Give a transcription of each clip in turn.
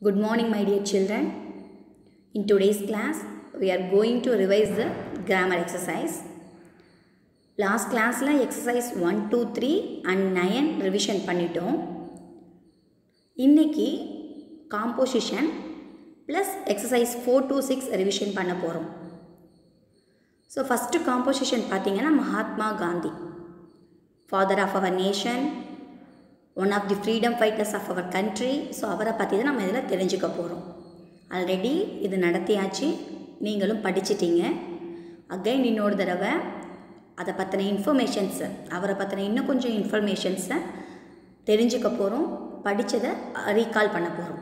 Good morning, my dear children. In today's class, we are going to revise the grammar exercise. Last கிளாஸில் exercise one two three and nine revision பண்ணிட்டோம் இன்னைக்கு composition plus exercise four two six revision பண்ண போகிறோம் so first composition பார்த்தீங்கன்னா Mahatma Gandhi father of our nation one of the freedom fighters of our country so அவரை பற்றி தான் நம்ம இதில் தெரிஞ்சுக்க போகிறோம் ஆல்ரெடி இது நடத்தியாச்சு நீங்களும் படிச்சிட்டீங்க அகைன் இன்னொரு தடவை அதை பற்றின இன்ஃபர்மேஷன்ஸை அவரை பற்றின இன்னும் கொஞ்சம் இன்ஃபர்மேஷன்ஸை தெரிஞ்சுக்க போகிறோம் படித்ததை ரீகால் பண்ண போகிறோம்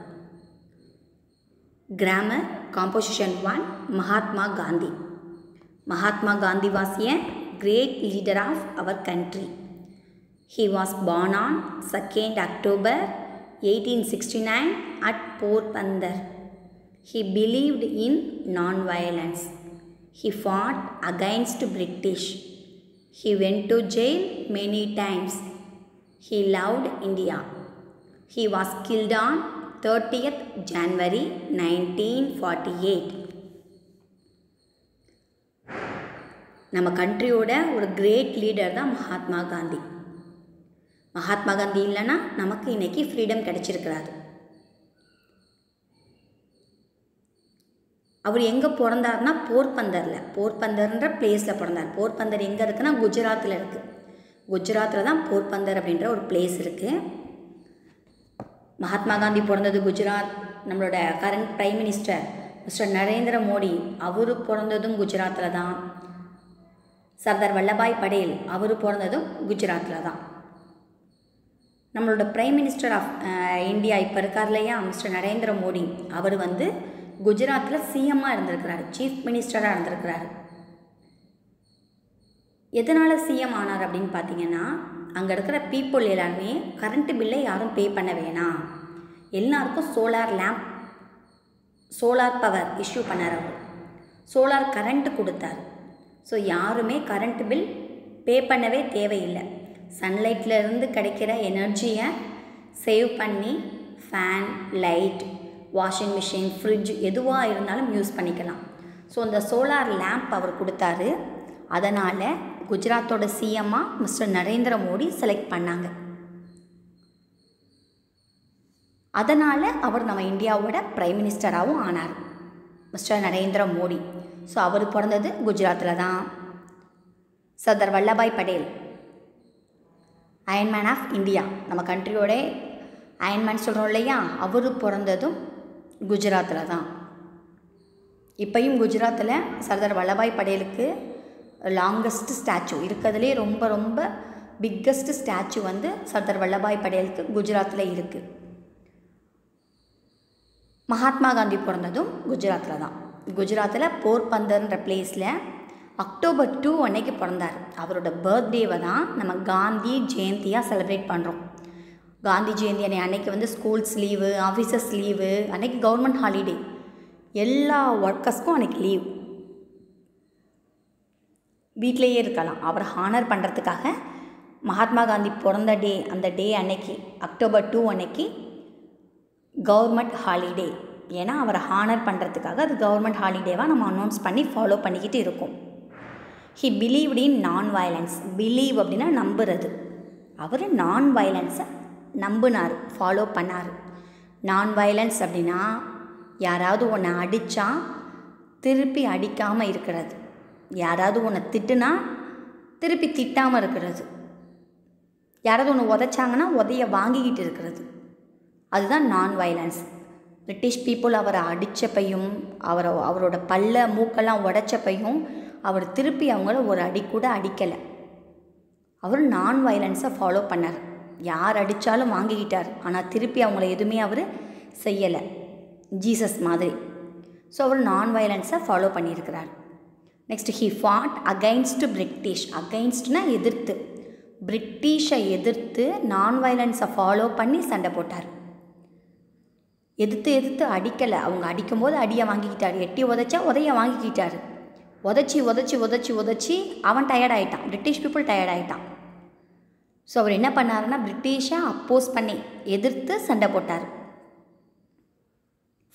grammar composition one Mahatma Gandhi Mahatma Gandhi was a great leader of our country He was born on 2nd October 1869 at Porbandar. He believed in non-violence. He fought against British. He went to jail many times. He loved India. He was killed on 30th January 1948. நம்ம கண்ட்ரியோட ஒரு great leader தான் மகாத்மா காந்தி மகாத்மா காந்தி இல்லைன்னா நமக்கு இன்னைக்கு freedom கிடைச்சிருக்கிறாரு அவர் எங்கே பிறந்தார்னா போர்பந்தரில் போர்பந்தர்ன்ற பிளேஸில் பிறந்தார் போர்பந்தர் எங்கே இருக்குன்னா குஜராத்தில் இருக்குது குஜராத்தில் தான் போர்பந்தர் அப்படின்ற ஒரு பிளேஸ் இருக்குது மகாத்மா காந்தி பிறந்தது குஜராத் நம்மளோட current prime minister mister Narendra Modi அவர் பிறந்ததும் குஜராத்தில் தான் சர்தார் வல்லபாய் படேல் அவர் பிறந்ததும் குஜராத்தில் தான் நம்மளோட பிரைம் மினிஸ்டர் ஆஃப் இந்தியா இப்போ இருக்கார் இல்லையா மிஸ்டர் நரேந்திர மோடி அவர் வந்து குஜராத்தில் சிஎம்மாக இருந்திருக்கிறாரு சீஃப் மினிஸ்டராக இருந்திருக்கிறாரு எதனால் சிஎம் ஆனார் அப்படின்னு பார்த்தீங்கன்னா அங்கே இருக்கிற பீப்புள் எல்லாருமே கரண்ட்டு பில்லை யாரும் பே பண்ண வேணாம் எல்லாருக்கும் solar lamp solar power issue பண்ணார் அவர் சோலார் கரண்ட்டு கொடுத்தார் ஸோ யாருமே கரண்ட் பில் பே பண்ணவே தேவையில்லை சன்லைட்டில் இருந்து கிடைக்கிற எனர்ஜியை சேவ் பண்ணி fan light washing machine fridge எதுவாக இருந்தாலும் யூஸ் பண்ணிக்கலாம் ஸோ இந்த சோலார் லேம்ப் அவர் கொடுத்தாரு அதனால் குஜராத்தோட சிஎம்மாக மிஸ்டர் நரேந்திர மோடி செலக்ட் பண்ணாங்க அதனால் அவர் நம்ம இந்தியாவோட பிரைம் மினிஸ்டராகவும் ஆனார் மிஸ்டர் நரேந்திர மோடி ஸோ அவர் பிறந்தது குஜராத்தில் தான் Sardar Vallabhbhai Patel iron man of India நம்ம கண்ட்ரியோட அயன்மேன் சொல்கிறோம் இல்லையா அவர் பிறந்ததும் குஜராத்தில் தான் இப்பையும் குஜராத்தில் சர்தார் வல்லபாய் படேலுக்கு லாங்கஸ்ட் ஸ்டாச்சு இருக்கிறதுலே ரொம்ப ரொம்ப பிக்கஸ்ட் ஸ்டாச்சு வந்து சர்தார் வல்லபாய் படேலுக்கு குஜராத்தில் இருக்குது மகாத்மா காந்தி பிறந்ததும் குஜராத்தில் தான் குஜராத்தில் போர்பந்தர்ன்ற பிளேஸில் அக்டோபர் டூ அன்னைக்கு பிறந்தார் அவரோட பர்த்டேவை தான் நம்ம காந்தி ஜெயந்தியாக செலிப்ரேட் பண்ணுறோம் காந்தி ஜெயந்தி அன்னை அன்னைக்கு வந்து ஸ்கூல்ஸ் லீவு ஆஃபீஸர்ஸ் லீவு அன்னைக்கு கவர்மெண்ட் ஹாலிடே எல்லா ஒர்க்கர்ஸ்க்கும் அன்னைக்கு லீவ் வீட்டிலையே இருக்கலாம் அவரை ஹானர் பண்ணுறதுக்காக மகாத்மா காந்தி பிறந்த டே அந்த டே அன்னைக்கு அக்டோபர் டூ அன்னைக்கு கவர்மெண்ட் ஹாலிடே ஏன்னா அவரை ஹானர் பண்ணுறதுக்காக அது கவர்மெண்ட் ஹாலிடேவாக நம்ம அனௌன்ஸ் பண்ணி ஃபாலோ பண்ணிக்கிட்டு இருக்கோம் he believed in non violence believe அப்படின்னா நம்புறது அவர் நான் வயலன்ஸை நம்பினார் ஃபாலோ பண்ணார் நான் வயலன்ஸ் அப்படின்னா யாராவது உன்னை அடித்தா திருப்பி அடிக்காமல் இருக்கிறது யாராவது உன்னை திட்டுனா திருப்பி திட்டாமல் இருக்கிறது யாராவது ஒன்று உதைச்சாங்கன்னா உதைய வாங்கிக்கிட்டு இருக்கிறது அதுதான் நான் வயலன்ஸ் பிரிட்டிஷ் பீப்புள் அவரை அடித்தப்பையும் அவரை அவரோட பல்ல மூக்கெல்லாம் உடைச்சப்பையும் அவர் திருப்பி அவங்கள ஒரு அடி கூட அடிக்கலை அவர் நான் வயலன்ஸை ஃபாலோ பண்ணார் யார் அடித்தாலும் வாங்கிக்கிட்டார் ஆனால் திருப்பி அவங்கள எதுவுமே அவர் செய்யலை ஜீசஸ் மாதிரி ஸோ அவர் நான் வயலன்ஸை ஃபாலோ பண்ணியிருக்கிறார் next he fought against British அகைன்ஸ்ட்னா எதிர்த்து பிரிட்டிஷை எதிர்த்து நான் வயலன்ஸை ஃபாலோ பண்ணி சண்டை போட்டார் எதிர்த்து எதிர்த்து அடிக்கலை அவங்க அடிக்கும்போது அடியை வாங்கிக்கிட்டார் எட்டி உதச்சா உதைய வாங்கிக்கிட்டார் உதச்சி உதச்சி உதச்சி உதச்சி அவன் டயர்ட் ஆகிட்டான் பிரிட்டிஷ் பீப்புள் டயர்ட் ஆகிட்டான் ஸோ அவர் என்ன பண்ணாருன்னா பிரிட்டிஷை அப்போஸ் பண்ணி எதிர்த்து சண்டை போட்டார்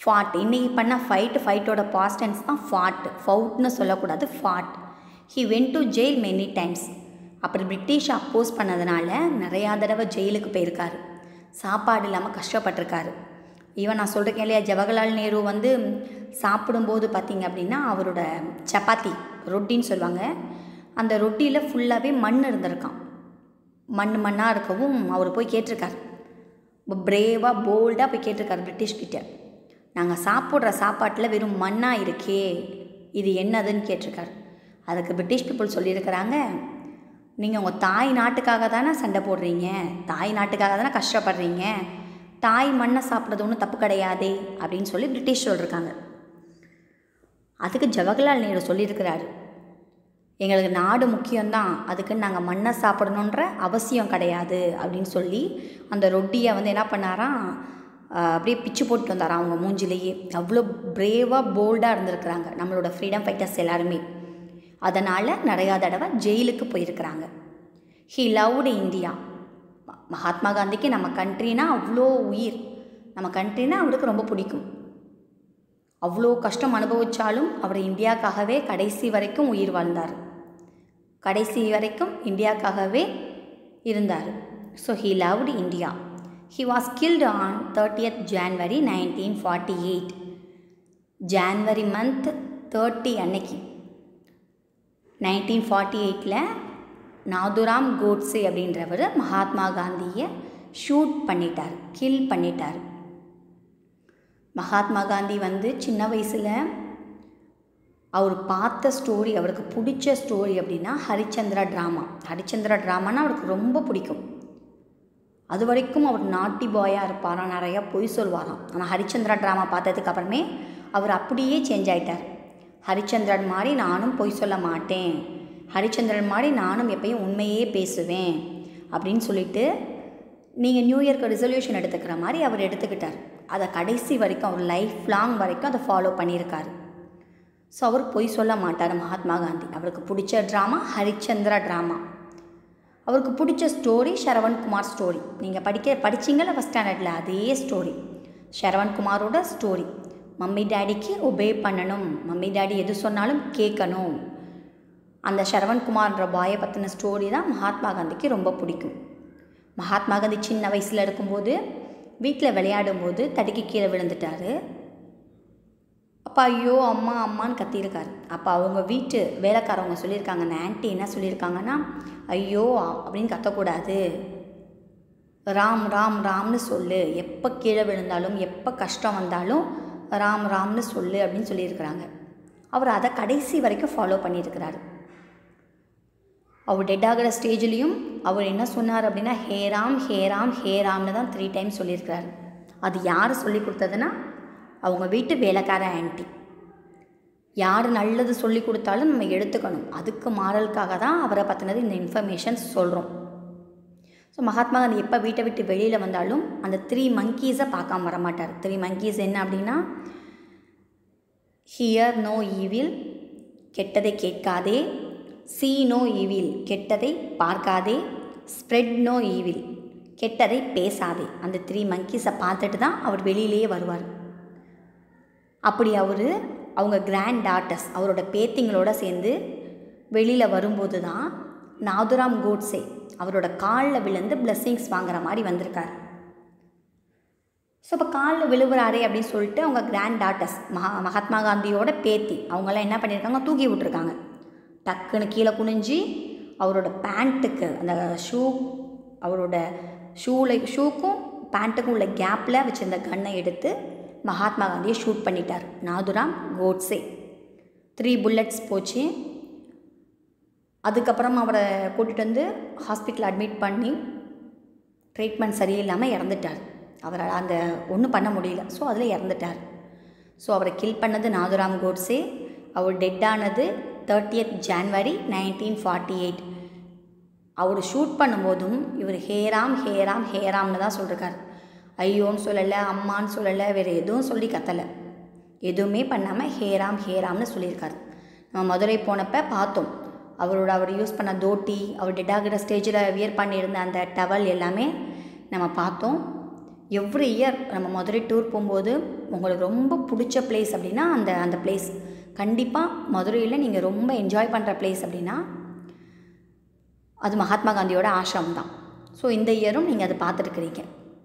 ஃபாட் இன்றைக்கி பண்ண ஃபைட்டு ஃபைட்டோட பாஸ்டன்ஸ் தான் ஃபாட் ஃபவுட்னு சொல்லக்கூடாது fought he went to jail many times அப்படி பிரிட்டிஷ் அப்போஸ் பண்ணதுனால நிறையா தடவை ஜெயிலுக்கு போயிருக்காரு சாப்பாடு இல்லாமல் கஷ்டப்பட்டிருக்காரு ஈவன் நான் சொல்கிறேன் இல்லையா ஜவஹர்லால் நேரு வந்து சாப்பிடும்போது பார்த்தீங்க அப்படின்னா அவரோட சப்பாத்தி ரொட்டின்னு சொல்லுவாங்க அந்த ரொட்டியில் ஃபுல்லாகவே மண் இருந்திருக்கான் மண் மண்ணாக இருக்கவும் அவர் போய் கேட்டிருக்காரு பிரேவாக போல்டாக போய் கேட்டிருக்காரு பிரிட்டிஷ்கிட்ட நாங்கள் சாப்பிட்ற சாப்பாட்டில் வெறும் மண்ணாக இருக்கே இது என்னதுன்னு கேட்டிருக்காரு அதுக்கு பிரிட்டிஷ் பீப்புள் சொல்லியிருக்கிறாங்க நீங்கள் உங்கள் தாய் நாட்டுக்காக தானே சண்டை போடுறீங்க தாய் நாட்டுக்காக தானே கஷ்டப்படுறீங்க தாய் மண்ணை சாப்பிட்றது ஒன்றும் தப்பு கிடையாதே அப்படின்னு சொல்லி பிரிட்டிஷ் சொல்லியிருக்காங்க அதுக்கு ஜவஹர்லால் நேரு சொல்லியிருக்கிறாரு எங்களுக்கு நாடு முக்கியம்தான் அதுக்குன்னு நாங்கள் மண்ணை சாப்பிடணுன்ற அவசியம் கிடையாது அப்படின்னு சொல்லி அந்த ரொட்டியை வந்து என்ன பண்ணாராம் அப்படியே பிச்சு போட்டு வந்தாராம் அவங்க மூஞ்சிலேயே அவ்வளோ பிரேவாக போல்டாக இருந்திருக்கிறாங்க நம்மளோட ஃப்ரீடம் ஃபைட்டர்ஸ் எல்லாருமே அதனால் நிறையா தடவை ஜெயிலுக்கு போயிருக்கிறாங்க ஹி லவ்டு இந்தியா மகாத்மா காந்திக்கு நம்ம கண்ட்ரினா அவ்வளோ உயிர் நம்ம கண்ட்ரினா அவருக்கு ரொம்ப பிடிக்கும் அவ்வளோ கஷ்டம் அனுபவித்தாலும் அவர் இந்தியாவுக்காகவே கடைசி வரைக்கும் உயிர் வாழ்ந்தார் கடைசி வரைக்கும் இந்தியாவுக்காகவே இருந்தார் so he loved India he was killed on thirtieth January nineteen forty eight January month thirty அன்னைக்கு நைன்டீன் ஃபார்ட்டி எயிட்டில் நாதுராம் கோட்ஸே அப்படின்றவர் மகாத்மா காந்தியை ஷூட் பண்ணிட்டார் கில் பண்ணிட்டார் மகாத்மா காந்தி வந்து சின்ன வயசில் அவர் பார்த்த ஸ்டோரி அவருக்கு பிடிச்ச ஸ்டோரி அப்படின்னா ஹரிச்சந்திரா ட்ராமா ஹரிச்சந்திரா ட்ராமானா அவருக்கு ரொம்ப பிடிக்கும் அது வரைக்கும் அவர் நாட்டி பாயாக இருப்பாராம் நிறையா பொய் சொல்வாராம் ஆனால் ஹரிச்சந்திரா ட்ராமா பார்த்ததுக்கு அப்புறமே அவர் அப்படியே சேஞ்ச் ஆகிட்டார் ஹரிச்சந்திரன் மாதிரி நானும் பொய் சொல்ல மாட்டேன் ஹரிச்சந்திரன் மாதிரி நானும் எப்பயும் உண்மையே பேசுவேன் அப்படின்னு சொல்லிட்டு நீங்கள் நியூ இயர்க்கு ரிசல்யூஷன் எடுத்துக்கிற மாதிரி அவர் எடுத்துக்கிட்டார் அதை கடைசி வரைக்கும் அவர் லைஃப் லாங் வரைக்கும் அதை ஃபாலோ பண்ணியிருக்காரு ஸோ அவர் பொய் சொல்ல மாட்டார் மகாத்மா காந்தி அவருக்கு பிடிச்ச ட்ராமா ஹரிச்சந்திரா ட்ராமா அவருக்கு பிடிச்ச ஸ்டோரி சரவண்குமார் ஸ்டோரி நீங்கள் படிக்க படிச்சிங்கள ஃபஸ்ட் ஸ்டாண்டர்டில் அதே ஸ்டோரி சரவண்குமாரோட ஸ்டோரி மம்மி டேடிக்கு ஒபே பண்ணணும் மம்மி டேடி எது சொன்னாலும் கேட்கணும் அந்த சரவண்குமார்ன்ற பாயை பற்றின ஸ்டோரி தான் மகாத்மா காந்திக்கு ரொம்ப பிடிக்கும் மகாத்மா காந்தி சின்ன வயசில் இருக்கும்போது வீட்டில் விளையாடும்போது தடுக்கி கீழே விழுந்துட்டார் அப்பா ஐயோ அம்மா அம்மான்னு கத்தியிருக்காரு அப்போ அவங்க வீட்டு வேலைக்காரவங்க சொல்லியிருக்காங்க அந்த ஆன்ட்டி என்ன சொல்லியிருக்காங்கன்னா ஐயோ அப்படின்னு கத்தக்கூடாது ராம் ராம் ராம்னு சொல்லு எப்போ கீழே விழுந்தாலும் எப்போ கஷ்டம் வந்தாலும் ராம் ராம்னு சொல்லு அப்படின்னு சொல்லியிருக்கிறாங்க அவர் அதை கடைசி வரைக்கும் ஃபாலோ பண்ணியிருக்கிறாரு அவர் டெட் ஆகிற ஸ்டேஜ்லேயும் அவர் என்ன சொன்னார் அப்படின்னா ஹேராம் ஹேராம் ஹேராம்னு தான் த்ரீ டைம் சொல்லியிருக்கிறாரு அது யார் சொல்லி கொடுத்ததுன்னா அவங்க வீட்டு வேலைக்கார ஆன்ட்டி யார் நல்லது சொல்லி கொடுத்தாலும் நம்ம எடுத்துக்கணும் அதுக்கு மாறலுக்காக தான் அவரை பற்றினது இந்த இன்ஃபர்மேஷன்ஸ் சொல்கிறோம் ஸோ மகாத்மா காந்தி எப்போ வீட்டை விட்டு வெளியில் வந்தாலும் அந்த த்ரீ மங்கீஸை பார்க்காம வர மாட்டார் த்ரீ மங்கீஸ் என்ன அப்படின்னா ஹியர் நோ ஈவில் கெட்டதை கேட்காதே சீ நோ ஈவில் கெட்டதை பார்க்காதே ஸ்ப்ரெட் நோ ஈவில் கெட்டதை பேசாதே அந்த த்ரீ மங்கீஸை பார்த்துட்டு தான் அவர் வெளியிலேயே வருவார் அப்படி அவர் அவங்க கிராண்ட் டாட்டர்ஸ் அவரோட பேத்திங்களோட சேர்ந்து வெளியில் வரும்போது தான் நாதுராம் கோட்ஸே அவரோட காலில் விழுந்து பிளெஸ்ஸிங்ஸ் வாங்குற மாதிரி வந்திருக்கார் ஸோ இப்போ காலில் விழுவுறாரே அப்படின்னு சொல்லிட்டு அவங்க கிராண்ட் டாட்டர்ஸ் மகா மகாத்மா காந்தியோட பேத்தி அவங்கெல்லாம் என்ன பண்ணியிருக்காங்க தூக்கி விட்டுருக்காங்க டக்குன்னு கீழே குனிஞ்சு அவரோட பேண்ட்டுக்கு அந்த ஷூ அவரோட ஷூவில் ஷூக்கும் பேண்ட்டுக்கும் உள்ள கேப்பில் வச்சிருந்த கன்னை எடுத்து மகாத்மா காந்தியை ஷூட் பண்ணிட்டார் நாதுராம் கோட்ஸே த்ரீ புல்லட்ஸ் போச்சு அதுக்கப்புறம் அவரை கூட்டிகிட்டு வந்து ஹாஸ்பிட்டல் அட்மிட் பண்ணி ட்ரீட்மெண்ட் சரியில்லாமல் இறந்துட்டார் அவரால் அந்த ஒன்றும் பண்ண முடியல ஸோ அதில் இறந்துட்டார் ஸோ அவரை கில் பண்ணது நாதுராம் கோட்ஸே அவர் டெட்டானது thirtieth January nineteen forty eight அவர் ஷூட் பண்ணும்போதும் இவர் ஹேராம் ஹேராம் ஹேராம்னு தான் சொல்லியிருக்காரு ஐயோன்னு சொல்லலை அம்மான்னு சொல்லலை வேறு எதுவும் சொல்லி கத்தலை எதுவுமே பண்ணாமல் ஹேராம் ஹேராம்னு சொல்லியிருக்காரு நம்ம மதுரை போனப்போ பார்த்தோம் அவரோட அவர் யூஸ் பண்ண தோட்டி அவர் டெட் ஆகிற ஸ்டேஜில் வியர் பண்ணியிருந்த அந்த டவல் எல்லாமே நம்ம பார்த்தோம் எவ்ரி இயர் நம்ம மதுரை டூர் போகும்போது உங்களுக்கு ரொம்ப பிடிச்ச பிளேஸ் அப்படின்னா அந்த அந்த பிளேஸ் கண்டிப்பாக மதுரையில் நீங்கள் ரொம்ப என்ஜாய் பண்ணுற பிளேஸ் அப்படின்னா அது மகாத்மா காந்தியோட ஆசிரமம் தான் ஸோ இந்த இயரும் நீங்கள் அதை பார்த்துருக்குறீங்க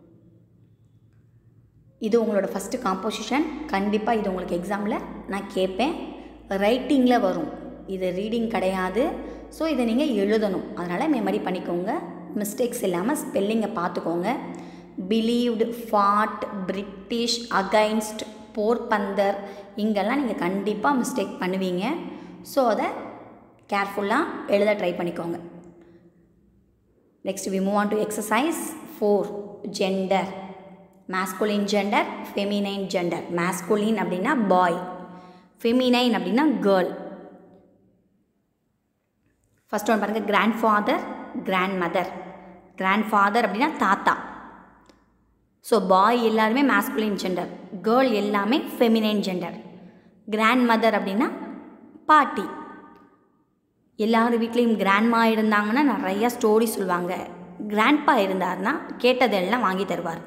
இது உங்களோட ஃபஸ்ட்டு காம்போசிஷன் கண்டிப்பாக இது உங்களுக்கு எக்ஸாமில் நான் கேட்பேன் ரைட்டிங்கில் வரும் இது ரீடிங் கிடையாது ஸோ இதை நீங்கள் எழுதணும் அதனால் மெமரி பண்ணிக்கோங்க மிஸ்டேக்ஸ் இல்லாமல் ஸ்பெல்லிங்கை பார்த்துக்கோங்க believed fought British against Porbandar இங்கெல்லாம் நீங்கள் கண்டிப்பாக மிஸ்டேக் பண்ணுவீங்க ஸோ அதை கேர்ஃபுல்லாக எழுத ட்ரை பண்ணிக்கோங்க next we move on to exercise four gender masculine gender feminine gender masculine அப்படின்னா பாய் ஃபெமினைன் அப்படின்னா கேர்ள் ஃபஸ்ட் ஒன் பாருங்கள் grandfather grandmother grandfather அப்படின்னா தாத்தா ஸோ பாய் எல்லாருமே மேஸ்குலின் ஜெண்டர் கேர்ள் எல்லாமே ஃபெமினைன் ஜெண்டர் கிராண்ட் மதர் அப்படின்னா பாட்டி எல்லார் வீட்லேயும் கிராண்ட்மா இருந்தாங்கன்னா நிறையா ஸ்டோரி சொல்லுவாங்க கிராண்ட்பா இருந்தார்னா கேட்டதெல்லாம் வாங்கி தருவார்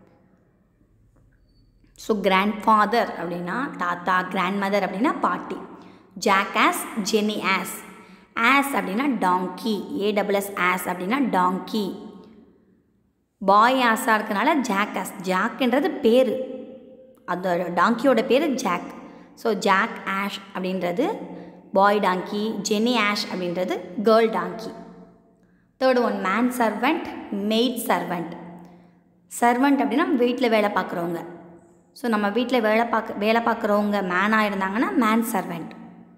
ஸோ கிராண்ட் ஃபாதர் அப்படின்னா தாத்தா கிராண்ட் மதர் அப்படின்னா பாட்டி jackass jenny ass ass அப்படின்னா டாங்கி ஏடபிள்எஸ் ஆஸ் அப்படின்னா டாங்கி பாய் ஆஸாக இருக்கனால ஜாக் ஆஸ் ஜாக்ன்றது பேர் அந்த டாங்கியோட பேர் ஜாக் ஸோ ஜாக் ஆஷ் அப்படின்றது பாய் டாங்கி ஜெனி ஆஷ் அப்படின்றது girl donkey third one man servant maid servant servant அப்படின்னா வீட்டில் வேலை பார்க்குறவங்க ஸோ நம்ம வீட்டில் வேலை பார்க்க வேலை பார்க்குறவங்க மேனாக இருந்தாங்கன்னா மேன் சர்வெண்ட்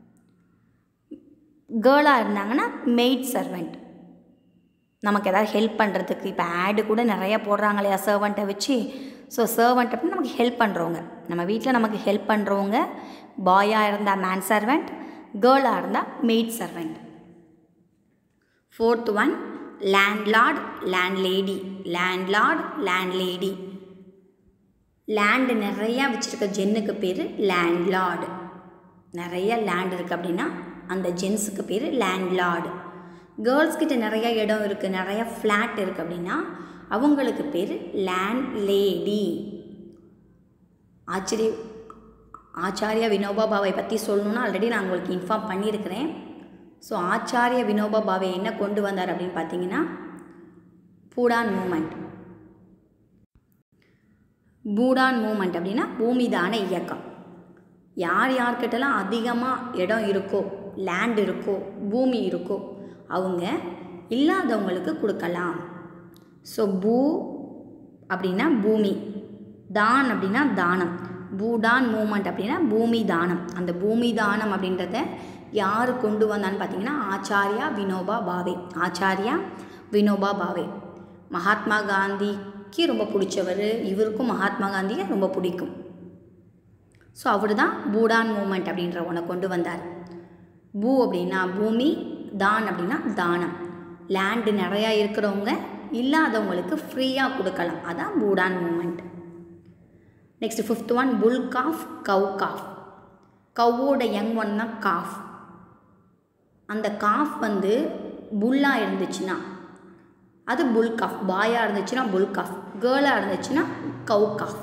கேர்ளாக இருந்தாங்கன்னா மெய்ட் சர்வெண்ட் நமக்கு ஏதாவது ஹெல்ப் பண்ணுறதுக்கு இப்போ ஆடு கூட நிறையா போடுறாங்க இல்லையா சர்வெண்ட்டை வச்சு ஸோ சர்வெண்ட் அப்படின்னு நமக்கு ஹெல்ப் பண்ணுறவங்க நம்ம வீட்டில் நமக்கு ஹெல்ப் பண்ணுறவங்க பாயாக இருந்தால் மேன் சர்வெண்ட் கேர்ளாக இருந்தால் maid servant fourth one landlord landlady landlord landlady land நிறையா வச்சுருக்க ஜென்னுக்கு பேர் லேண்ட்லார்டு நிறைய லேண்ட் இருக்குது அப்படின்னா அந்த ஜென்ஸுக்கு பேர் லேண்ட்லார்டு கேர்ள்ஸ் கிட்ட நிறைய இடம் இருக்குது நிறைய ஃப்ளாட் இருக்குது அப்படின்னா அவங்களுக்கு பேர் லேண்ட் லேடி ஆச்சரிய ஆச்சாரியா வினோபா பாவை பற்றி சொல்லணுன்னா ஆல்ரெடி நான் உங்களுக்கு இன்ஃபார்ம் பண்ணியிருக்கிறேன் ஸோ ஆச்சாரிய வினோபா பாவை என்ன கொண்டு வந்தார் அப்படின்னு பார்த்தீங்கன்னா பூடான் மூமெண்ட் பூடான் மூமெண்ட் அப்படின்னா பூமிதான இயக்கம் யார் யார்கிட்டலாம் அதிகமாக இடம் இருக்கோ லேண்ட் இருக்கோ பூமி இருக்கோ அவங்க இல்லாதவங்களுக்கு கொடுக்கலாம் ஸோ பூ அப்படின்னா பூமி தான் அப்படின்னா தானம் பூடான் மூமெண்ட் அப்படின்னா பூமி தானம் அந்த பூமி தானம் அப்படின்றத யார் கொண்டு வந்தான்னு பார்த்தீங்கன்னா ஆச்சாரியா வினோபா பாவே ஆச்சாரியா வினோபா பாவே மகாத்மா காந்திக்கு ரொம்ப பிடிச்சவர் இவருக்கும் மகாத்மா காந்தியை ரொம்ப பிடிக்கும் ஸோ அவர் தான் பூடான் மூமெண்ட் அப்படின்ற ஒன்றை கொண்டு வந்தார் பூ அப்படின்னா பூமி தான் அப்படின்னா தானம் லேண்டு நிறையா இருக்கிறவங்க இல்லாதவங்களுக்கு ஃப்ரீயாக கொடுக்கலாம் அதான் Bhoodan movement next fifth one bull calf cow calf கவ்வோட யங் ஒன் தான் காஃப் அந்த காஃப் வந்து புல்லாக இருந்துச்சுன்னா அது புல் காஃப் பாயாக இருந்துச்சுன்னா புல் காஃப் கேர்ளாக இருந்துச்சுன்னா கவ் காஃப்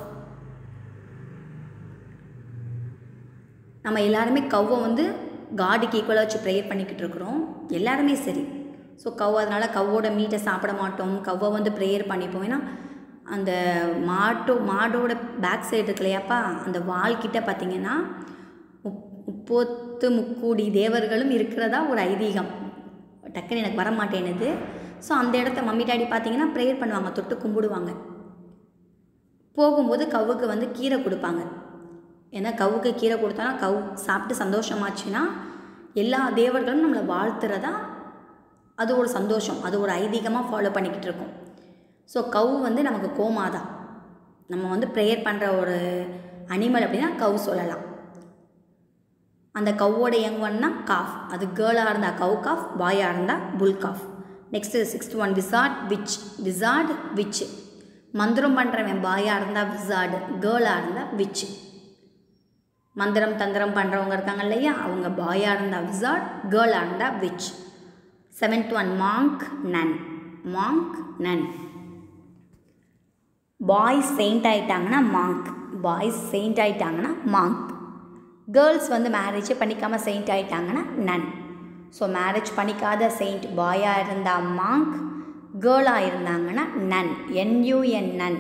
நம்ம எல்லாருமே கவ்வை வந்து காடுக்கு ஈக்குவலாக வச்சு ப்ரேயர் பண்ணிக்கிட்டு இருக்கிறோம் எல்லாருமே சரி ஸோ கவ் அதனால் கவ்வோட மீட்டை சாப்பிட மாட்டோம் கவ்வை வந்து ப்ரேயர் பண்ணிப்போம் ஏன்னா அந்த மாட்டோ மாடோட பேக் சைடு இருக்கு இல்லையாப்பா அந்த வால்கிட்ட பார்த்தீங்கன்னா முப் முப்பத்து முக்கூடி தேவர்களும் இருக்கிறதா ஒரு ஐதீகம் டக்குன்னு எனக்கு வர மாட்டேனுது ஸோ அந்த இடத்த மம்மி டாடி பார்த்தீங்கன்னா ப்ரேயர் பண்ணுவாங்க தொட்டு கும்பிடுவாங்க போகும்போது கவுக்கு வந்து கீரை கொடுப்பாங்க ஏன்னா கவுக்கு கீரை கொடுத்தா கவு சாப்பிட்டு சந்தோஷமாச்சுன்னா எல்லா தேவர்களும் நம்மளை வாழ்த்துறதா அது ஒரு சந்தோஷம் அது ஒரு ஐதீகமாக ஃபாலோ பண்ணிக்கிட்டு இருக்கோம் ஸோ கவு வந்து நமக்கு கோமாதா நம்ம வந்து ப்ரேயர் பண்ணுற ஒரு அனிமல் அப்படின்னா கவு சொல்லலாம் அந்த கவ்வோட யங் ஒன்னா காஃப் அது கேர்ளாக இருந்தால் கவு காஃப் பாயாக இருந்தால் bull calf next sixth one wizard witch wizard witch மந்திரம் பண்ணுறவன் பாயாக இருந்தால் விசார்டு கேர்ளாக இருந்தால் விச் மந்திரம் தந்திரம் பண்ணுறவங்க இருக்காங்க இல்லையா அவங்க பாயாக இருந்தால் விசார்ட் கேர்ளாக இருந்தால் witch seventh one monk nun monk nun boys saint ஆகிட்டாங்கன்னா மாங்க் பாய்ஸ் செயிண்ட் ஆகிட்டாங்கன்னா மாங்க் கேர்ள்ஸ் வந்து மேரேஜே பண்ணிக்காமல் செயிண்ட் ஆகிட்டாங்கன்னா நன் ஸோ மேரேஜ் பண்ணிக்காத செயிண்ட் பாயாக இருந்தால் மாங்க் கேர்ளாக இருந்தாங்கன்னா nun N U N nun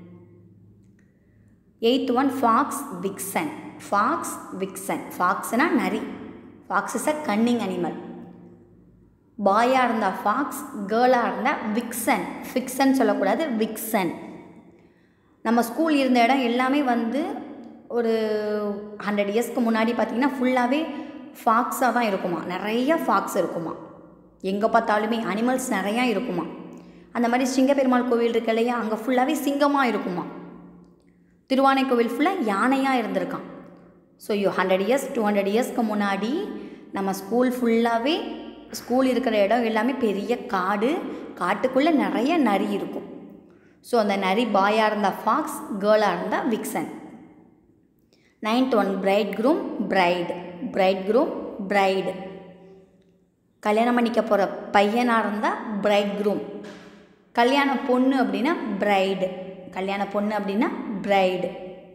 eighth one fox vixen fox vixen ஃபாக்ஸ்னா நரி fox is a cunning animal பாயாக இருந்தால் ஃபாக்ஸ் கேர்ளாக இருந்தால் விக்சன் ஃபிக்சன் சொல்லக்கூடாது விக்சன் நம்ம ஸ்கூல் இருந்த இடம் எல்லாமே வந்து ஒரு ஹண்ட்ரட் இயர்ஸ்க்கு முன்னாடி பார்த்திங்கன்னா ஃபுல்லாகவே ஃபாக்ஸாக தான் இருக்குமா நிறைய ஃபாக்ஸ் இருக்குமா எங்கே பார்த்தாலுமே அனிமல்ஸ் நிறையா இருக்குமா அந்த மாதிரி சிங்கப்பெருமாள் கோவில் இருக்கு இல்லையா அங்கே ஃபுல்லாகவே சிங்கமாக இருக்குமா திருவானை கோவில் ஃபுல்லாக யானையாக இருந்திருக்கான் so you hundred years two hundred இயர்ஸ்க்கு முன்னாடி நம்ம ஸ்கூல் ஃபுல்லாகவே ஸ்கூல் இருக்கிற இடம் எல்லாமே பெரிய காடு காட்டுக்குள்ளே நிறைய நரி இருக்கும் ஸோ அந்த நரி பாயாக இருந்தால் ஃபாக்ஸ் கேர்ளாக இருந்தால் vixen ninth one bridegroom bride bridegroom bride கல்யாணம் பண்ணிக்க போகிற பையனாக இருந்தால் பிரைட் க்ரூம் கல்யாண பொண்ணு அப்படின்னா பிரைடு கல்யாண பொண்ணு அப்படின்னா bride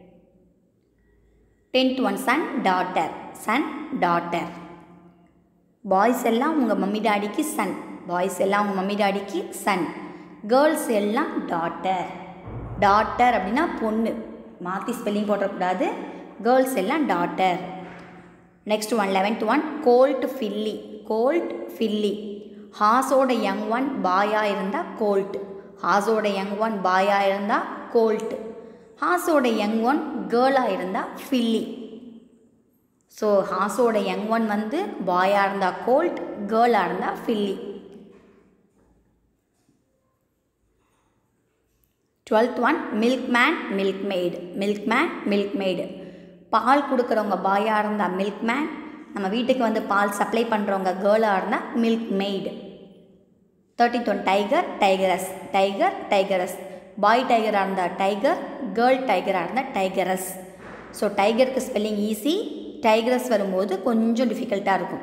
tenth one son daughter son daughter boys எல்லாம் உங்கள் மம்மி டாடிக்கு சன் பாய்ஸ் எல்லாம் உங்கள் மம்மி டாடிக்கு சன் கேர்ள்ஸ் எல்லாம் டாட்டர் டாட்டர் அப்படின்னா பொண்ணு மாற்றி ஸ்பெல்லிங் போடக்கூடாது கேர்ள்ஸ் எல்லாம் daughter next one eleventh one colt filly colt filly ஹாஸோட யங் ஒன் பாயாக இருந்தால் கோல்ட் ஹாஸோட யங் ஒன் பாயாக இருந்தால் கோல்ட் ஹாஸோட யங் ஒன் கேர்ளாக இருந்தால் ஃபில்லி ஸோ ஹாஸோட யங் ஒன் வந்து பாயாக இருந்தால் கோல்ட் கேர்ளாக இருந்தால் filly twelfth one milkman milkmaid milkman milkmaid பால் கொடுக்குறவங்க பாயாக இருந்தால் மில்க் மேன் நம்ம வீட்டுக்கு வந்து பால் சப்ளை பண்ணுறவங்க கேர்ளாக இருந்தால் milkmaid thirteenth one tiger tigress tiger tigress boy டைகராக இருந்தால் டைகர் கேர்ள் டைகராக இருந்தால் டைகரஸ் ஸோ டைகருக்கு ஸ்பெல்லிங் ஈஸி டைகரஸ் வரும்போது கொஞ்சம் டிஃபிகல்ட்டாக இருக்கும்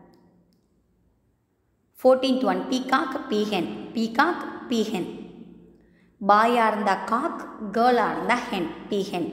fourteenth one peacock peahen peacock peahen பாயாக இருந்தால் காக் கேர்ளாக இருந்தால் ஹென் பீஹென்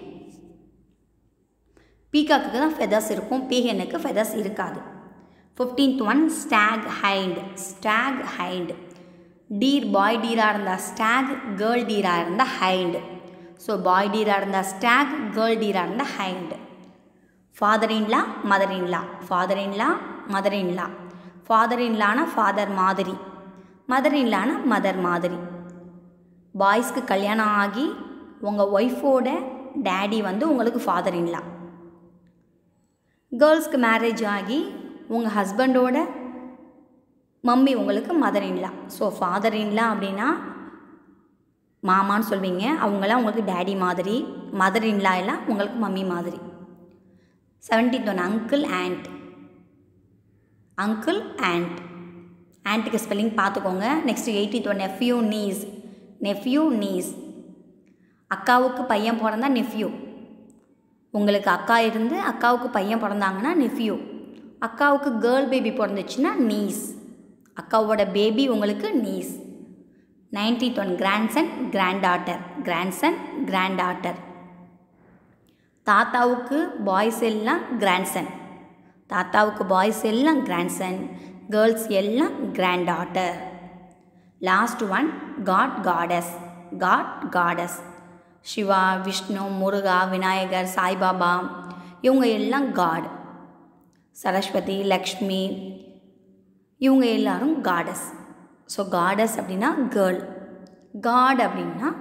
பீகாக்கு தான் ஃபெதர்ஸ் இருக்கும் பீஹெனுக்கு ஃபெதர்ஸ் இருக்காது fifteenth one stag hind stag hind deer boy டீராக இருந்தால் ஸ்டாக் கேர்ள் டீராக இருந்தால் ஹைண்டு ஸோ பாய் டீராக இருந்தால் ஸ்டாக் கேர்ள் டீராக இருந்தால் hind father in law mother in law father in law mother in law father இன்லானா ஃபாதர் மாதிரி மதர் இன்லானா மதர் மாதிரி பாய்ஸ்க்கு கல்யாணம் ஆகி உங்கள் ஒய்ஃபோட டேடி வந்து உங்களுக்கு ஃபாதர் இன்லா கேர்ள்ஸ்க்கு மேரேஜ் ஆகி உங்கள் ஹஸ்பண்டோட மம்மி உங்களுக்கு mother in law so father in law அப்படின்னா மாமான்னு சொல்வீங்க அவங்களாம் உங்களுக்கு டேடி மாதிரி மதர் இன்லா எல்லாம் உங்களுக்கு மம்மி மாதிரி seventeenth one uncle aunt uncle aunt ஆண்ட்டுக்கு ஸ்பெல்லிங் பார்த்துக்கோங்க next eighteenth one nephew niece nephew niece அக்காவுக்கு பையன் பிறந்தா நெஃப்யூ உங்களுக்கு அக்கா இருந்து அக்காவுக்கு பையன் பிறந்தாங்கன்னா நெஃப்யூ அக்காவுக்கு கேர்ள் பேபி பிறந்துச்சுன்னா நீஸ் அக்காவோட பேபி உங்களுக்கு niece nineteenth one grandson granddaughter grandson granddaughter தாத்தாவுக்கு பாய்ஸ் எல்லாம் கிராண்ட்சன் தாத்தாவுக்கு பாய்ஸ் எல்லாம் கிராண்ட்சன் கேர்ள்ஸ் எல்லாம் granddaughter last one god goddess god goddess Shiva Vishnu Muruga Vinayagar Saibaba இவங்க எல்லாம் காட் சரஸ்வதி லக்ஷ்மி இவங்க எல்லாரும் காடஸ் ஸோ காடஸ் அப்படின்னா கேர்ள் காட் அப்படின்னா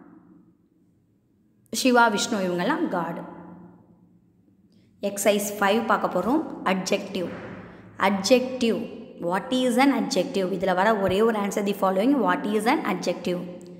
சிவா விஷ்ணு இவங்கெல்லாம் காடு எக்ஸைஸ் ஃபைவ் பார்க்க போகிறோம் adjective adjective what is an adjective இதில் வர ஒரே ஒரு answer the following what is an adjective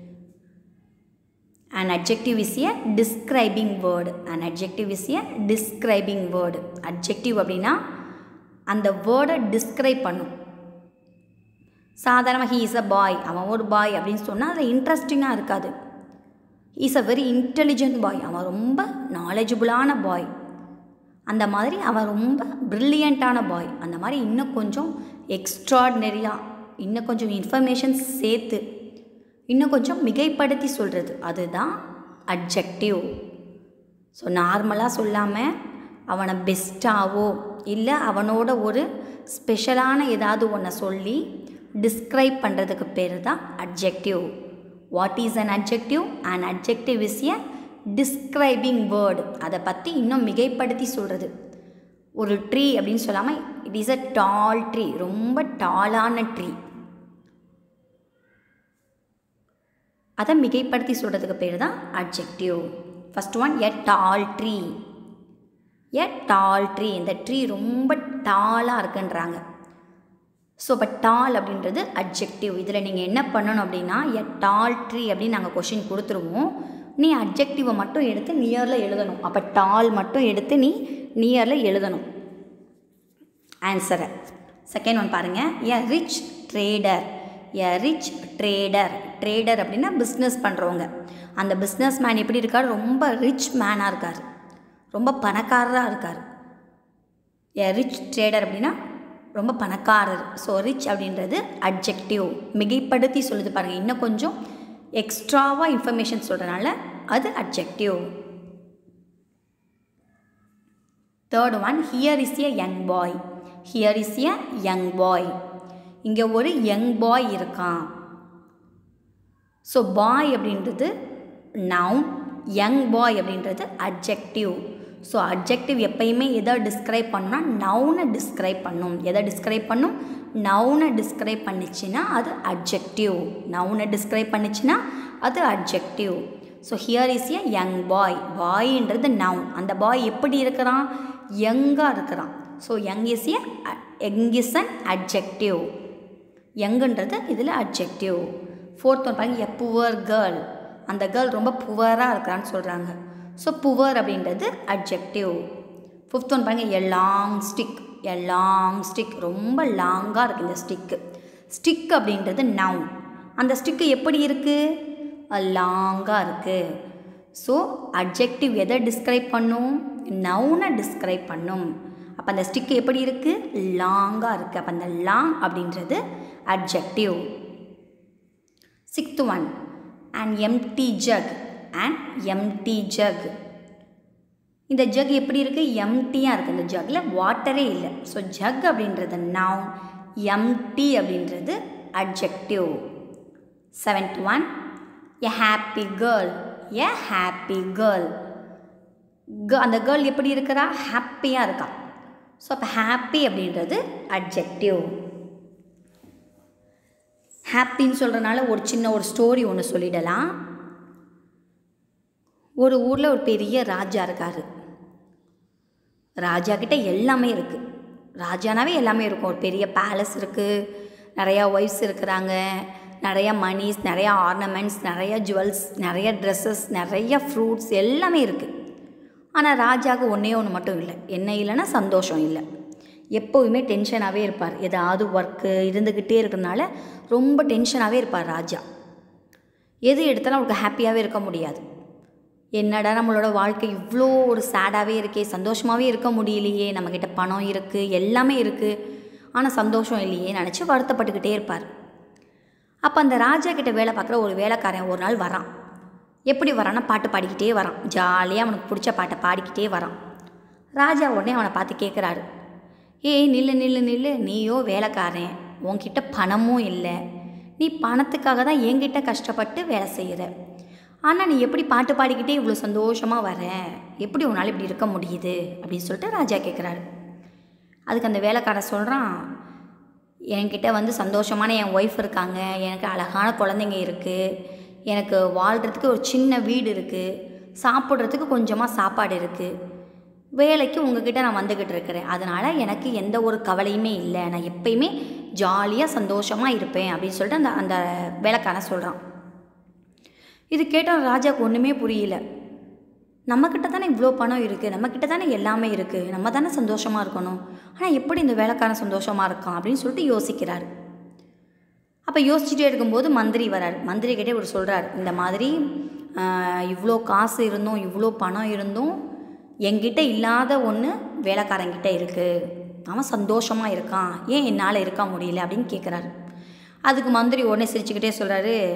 An adjective is a describing word. An adjective is a describing word. Adjective அப்படின்னா அந்த வேர்டை டிஸ்கிரைப் பண்ணும் சாதாரணமாக ஹீ இஸ் அ பாய் அவன் ஒரு பாய் அப்படின்னு சொன்னால் அதில் இன்ட்ரெஸ்டிங்காக இருக்காது is a very intelligent boy அவன் ரொம்ப நாலேஜபுளான பாய் அந்த மாதிரி அவன் ரொம்ப ப்ரில்லியண்ட்டான பாய் அந்த மாதிரி இன்னும் கொஞ்சம் எக்ஸ்ட்ராடினரியாக இன்னும் கொஞ்சம் இன்ஃபர்மேஷன் சேர்த்து இன்னும் கொஞ்சம் மிகைப்படுத்தி சொல்கிறது அதுதான் அட்ஜெக்டிவ் ஸோ நார்மலாக சொல்லாமல் அவனை பெஸ்ட்டாவோ இல்லை அவனோட ஒரு ஸ்பெஷலான ஏதாவது ஒன்றை சொல்லி டிஸ்கிரைப் பண்ணுறதுக்கு பேர் தான் adjective what is an adjective and adjective is a describing word அதை பற்றி இன்னும் மிகைப்படுத்தி சொல்கிறது ஒரு ட்ரீ அப்படின்னு சொல்லாமல் it is a tall tree ரொம்ப டாலான ட்ரீ அதை மிகைப்படுத்தி சொல்கிறதுக்கு பேர் தான் adjective first one a tall tree a tall tree இந்த ட்ரீ ரொம்ப டாலாக இருக்குன்றாங்க ஸோ இப்போ டால் அப்படின்றது அட்ஜெக்டிவ் இதில் நீங்கள் என்ன பண்ணணும் அப்படின்னா எ டால் ட்ரீ அப்படின்னு நாங்கள் கொஷின் கொடுத்துருவோம் நீ அட்ஜெக்டிவை மட்டும் எடுத்து நியரில் எழுதணும் அப்போ டால் மட்டும் எடுத்து நீ நியரில் எழுதணும் ஆன்சரை செகண்ட் ஒன் பாருங்கள் a rich trader a rich trader trader அப்படின்னா பிஸ்னஸ் பண்ணுறவங்க அந்த பிஸ்னஸ் மேன் எப்படி இருக்கார் ரொம்ப ரிச் மேனாக இருக்கார் ரொம்ப பணக்காரராக இருக்கார் எ ரிச் ட்ரேடர் அப்படின்னா ரொம்ப பணக்காரர் ஸோ ரிச் அப்படின்றது அட்ஜெக்டிவ் மிகைப்படுத்தி சொல்லுது பாருங்கள் இன்னும் கொஞ்சம் எக்ஸ்ட்ராவாக இன்ஃபர்மேஷன் சொல்கிறனால அது adjective third one here is a young boy here is a young boy இங்கே ஒரு யங் பாய் இருக்கான் ஸோ பாய் அப்படின்றது நவுன் யங் பாய் அப்படின்றது அட்ஜெக்டிவ் ஸோ அட்ஜெக்டிவ் எப்பயுமே எதை டிஸ்கிரைப் பண்ணுனா நவுனை டிஸ்கிரைப் பண்ணும் எதை டிஸ்கிரைப் பண்ணும் நவுனை டிஸ்கிரைப் பண்ணிச்சுன்னா அது அட்ஜெக்டிவ் நவுனை டிஸ்கிரைப் பண்ணிச்சுன்னா அது adjective so here is a young boy பாய்ன்றது நவுன் அந்த பாய் எப்படி இருக்கிறான் யங்காக இருக்கிறான் ஸோ young is a young is an adjective யங்குன்றது இதில் அட்ஜெக்டிவ் ஃபோர்த் ஒன் பாருங்க எ புவர் கேர்ள் அந்த கேர்ள் ரொம்ப புவராக இருக்கிறான்னு சொல்கிறாங்க ஸோ புவர் அப்படின்றது அட்ஜெக்டிவ் ஃபிஃப்த் ஒன் பாருங்க a long stick a long stick ரொம்ப லாங்காக இருக்குது இந்த ஸ்டிக்கு ஸ்டிக் அப்படின்றது நவுன் அந்த ஸ்டிக்கு எப்படி இருக்குது லாங்காக இருக்குது ஸோ அட்ஜெக்டிவ் எதை டிஸ்கிரைப் பண்ணும் நவுனை டிஸ்கிரைப் பண்ணும் அப்போ அந்த ஸ்டிக்கு எப்படி இருக்குது லாங்காக இருக்குது அப்போ அந்த லாங் அப்படின்றது adjective sixth one and empty jug and empty jug இந்த ஜக் எப்படி இருக்குது எம்டியாக இருக்குது இந்த ஜக்கில் வாட்டரே இல்லை ஸோ ஜக் அப்படின்றது நவுன் எம்டி அப்படின்றது adjective seventh one a happy girl a happy girl அந்த கேர்ள் எப்படி இருக்கிறா ஹாப்பியாக இருக்கா ஸோ அப்போ ஹாப்பி அப்படின்றது அட்ஜெக்டிவ் ஹாப்பின்னு சொல்கிறனால ஒரு சின்ன ஒரு ஸ்டோரி ஒன்று சொல்லிடலாம் ஒரு ஊரில் ஒரு பெரிய ராஜா இருக்கார் ராஜா கிட்ட எல்லாமே இருக்குது ராஜானாவே எல்லாமே இருக்கும் ஒரு பெரிய பேலஸ் இருக்குது நிறையா ஒய்ஃப்ஸ் இருக்கிறாங்க நிறையா மணிஸ் நிறையா ஆர்னமெண்ட்ஸ் நிறையா ஜுவல்ஸ் நிறைய ட்ரெஸ்ஸஸ் நிறைய ஃப்ரூட்ஸ் எல்லாமே இருக்குது ஆனால் ராஜாவுக்கு ஒன்றே ஒன்று மட்டும் இல்லை என்ன இல்லைன்னா சந்தோஷம் இல்லை எப்போவுமே டென்ஷனாகவே இருப்பார் ஏதாவது ஒர்க்கு இருந்துக்கிட்டே இருக்கிறனால ரொம்ப டென்ஷனாகவே இருப்பார் ராஜா எது எடுத்தாலும் அவருக்கு ஹாப்பியாகவே இருக்க முடியாது என்னடா நம்மளோட வாழ்க்கை இவ்வளோ ஒரு சேடாகவே இருக்கே சந்தோஷமாகவே இருக்க முடியலையே நம்மக்கிட்ட பணம் இருக்குது எல்லாமே இருக்குது ஆனால் சந்தோஷம் இல்லையே நினச்சி வருத்தப்பட்டுக்கிட்டே இருப்பார் அப்போ அந்த ராஜா கிட்ட வேலை பார்க்குற ஒரு வேலைக்காரன் ஒரு நாள் வரான் எப்படி வரான்னா பாட்டு பாடிக்கிட்டே வரான் ஜாலியாக அவனுக்கு பிடிச்ச பாட்டை பாடிக்கிட்டே வரான் ராஜா உடனே அவனை பார்த்து கேட்குறாரு ஏய் நில்லு நில்லு நில்லு நீயோ வேலைக்காரன் உன்கிட்ட பணமும் இல்லை நீ பணத்துக்காக தான் என்கிட்ட கஷ்டப்பட்டு வேலை செய்கிற ஆனால் நீ எப்படி பாட்டு பாடிக்கிட்டே இவ்வளோ சந்தோஷமாக வர எப்படி உன்னால் இப்படி இருக்க முடியுது அப்படின்னு சொல்லிட்டு ராஜா கேட்குறாரு அதுக்கு அந்த வேலைக்காரன் சொல்கிறான் என்கிட்ட வந்து சந்தோஷமான என் ஒய்ஃப் இருக்காங்க எனக்கு அழகான குழந்தைங்க இருக்குது எனக்கு வாழ்கிறதுக்கு ஒரு சின்ன வீடு இருக்குது சாப்பிட்றதுக்கு கொஞ்சமாக சாப்பாடு இருக்குது வேலைக்கு உங்ககிட்ட நான் வந்துக்கிட்டு இருக்கிறேன் அதனால் எனக்கு எந்த ஒரு கவலையுமே இல்லை நான் எப்பயுமே ஜாலியாக சந்தோஷமாக இருப்பேன் அப்படின்னு சொல்லிட்டு அந்த அந்த வேலைக்காரன் சொல்கிறான் இது கேட்டால் ராஜாவுக்கு ஒன்றுமே புரியல நம்மக்கிட்ட தானே இவ்வளோ பணம் இருக்குது நம்மக்கிட்ட தானே எல்லாமே இருக்குது நம்ம தானே சந்தோஷமாக இருக்கணும் ஆனால் எப்படி இந்த வேலைக்காரன் சந்தோஷமாக இருக்கான் அப்படின்னு சொல்லிட்டு யோசிக்கிறார் அப்போ யோசிச்சுட்டே இருக்கும்போது மந்திரி வரார் மந்திரி கிட்டே இவர் சொல்கிறார் இந்த மாதிரி இவ்வளோ காசு இருந்தும் இவ்வளோ பணம் இருந்தும் என்கிட்ட இல்லாத ஒன்று வேலைக்காரங்கிட்ட இருக்குது அவன் சந்தோஷமாக இருக்கான் ஏன் என்னால் இருக்க முடியல அப்படின்னு கேட்குறாரு அதுக்கு மந்திரி உடனே சிரிச்சுக்கிட்டே சொல்கிறாரு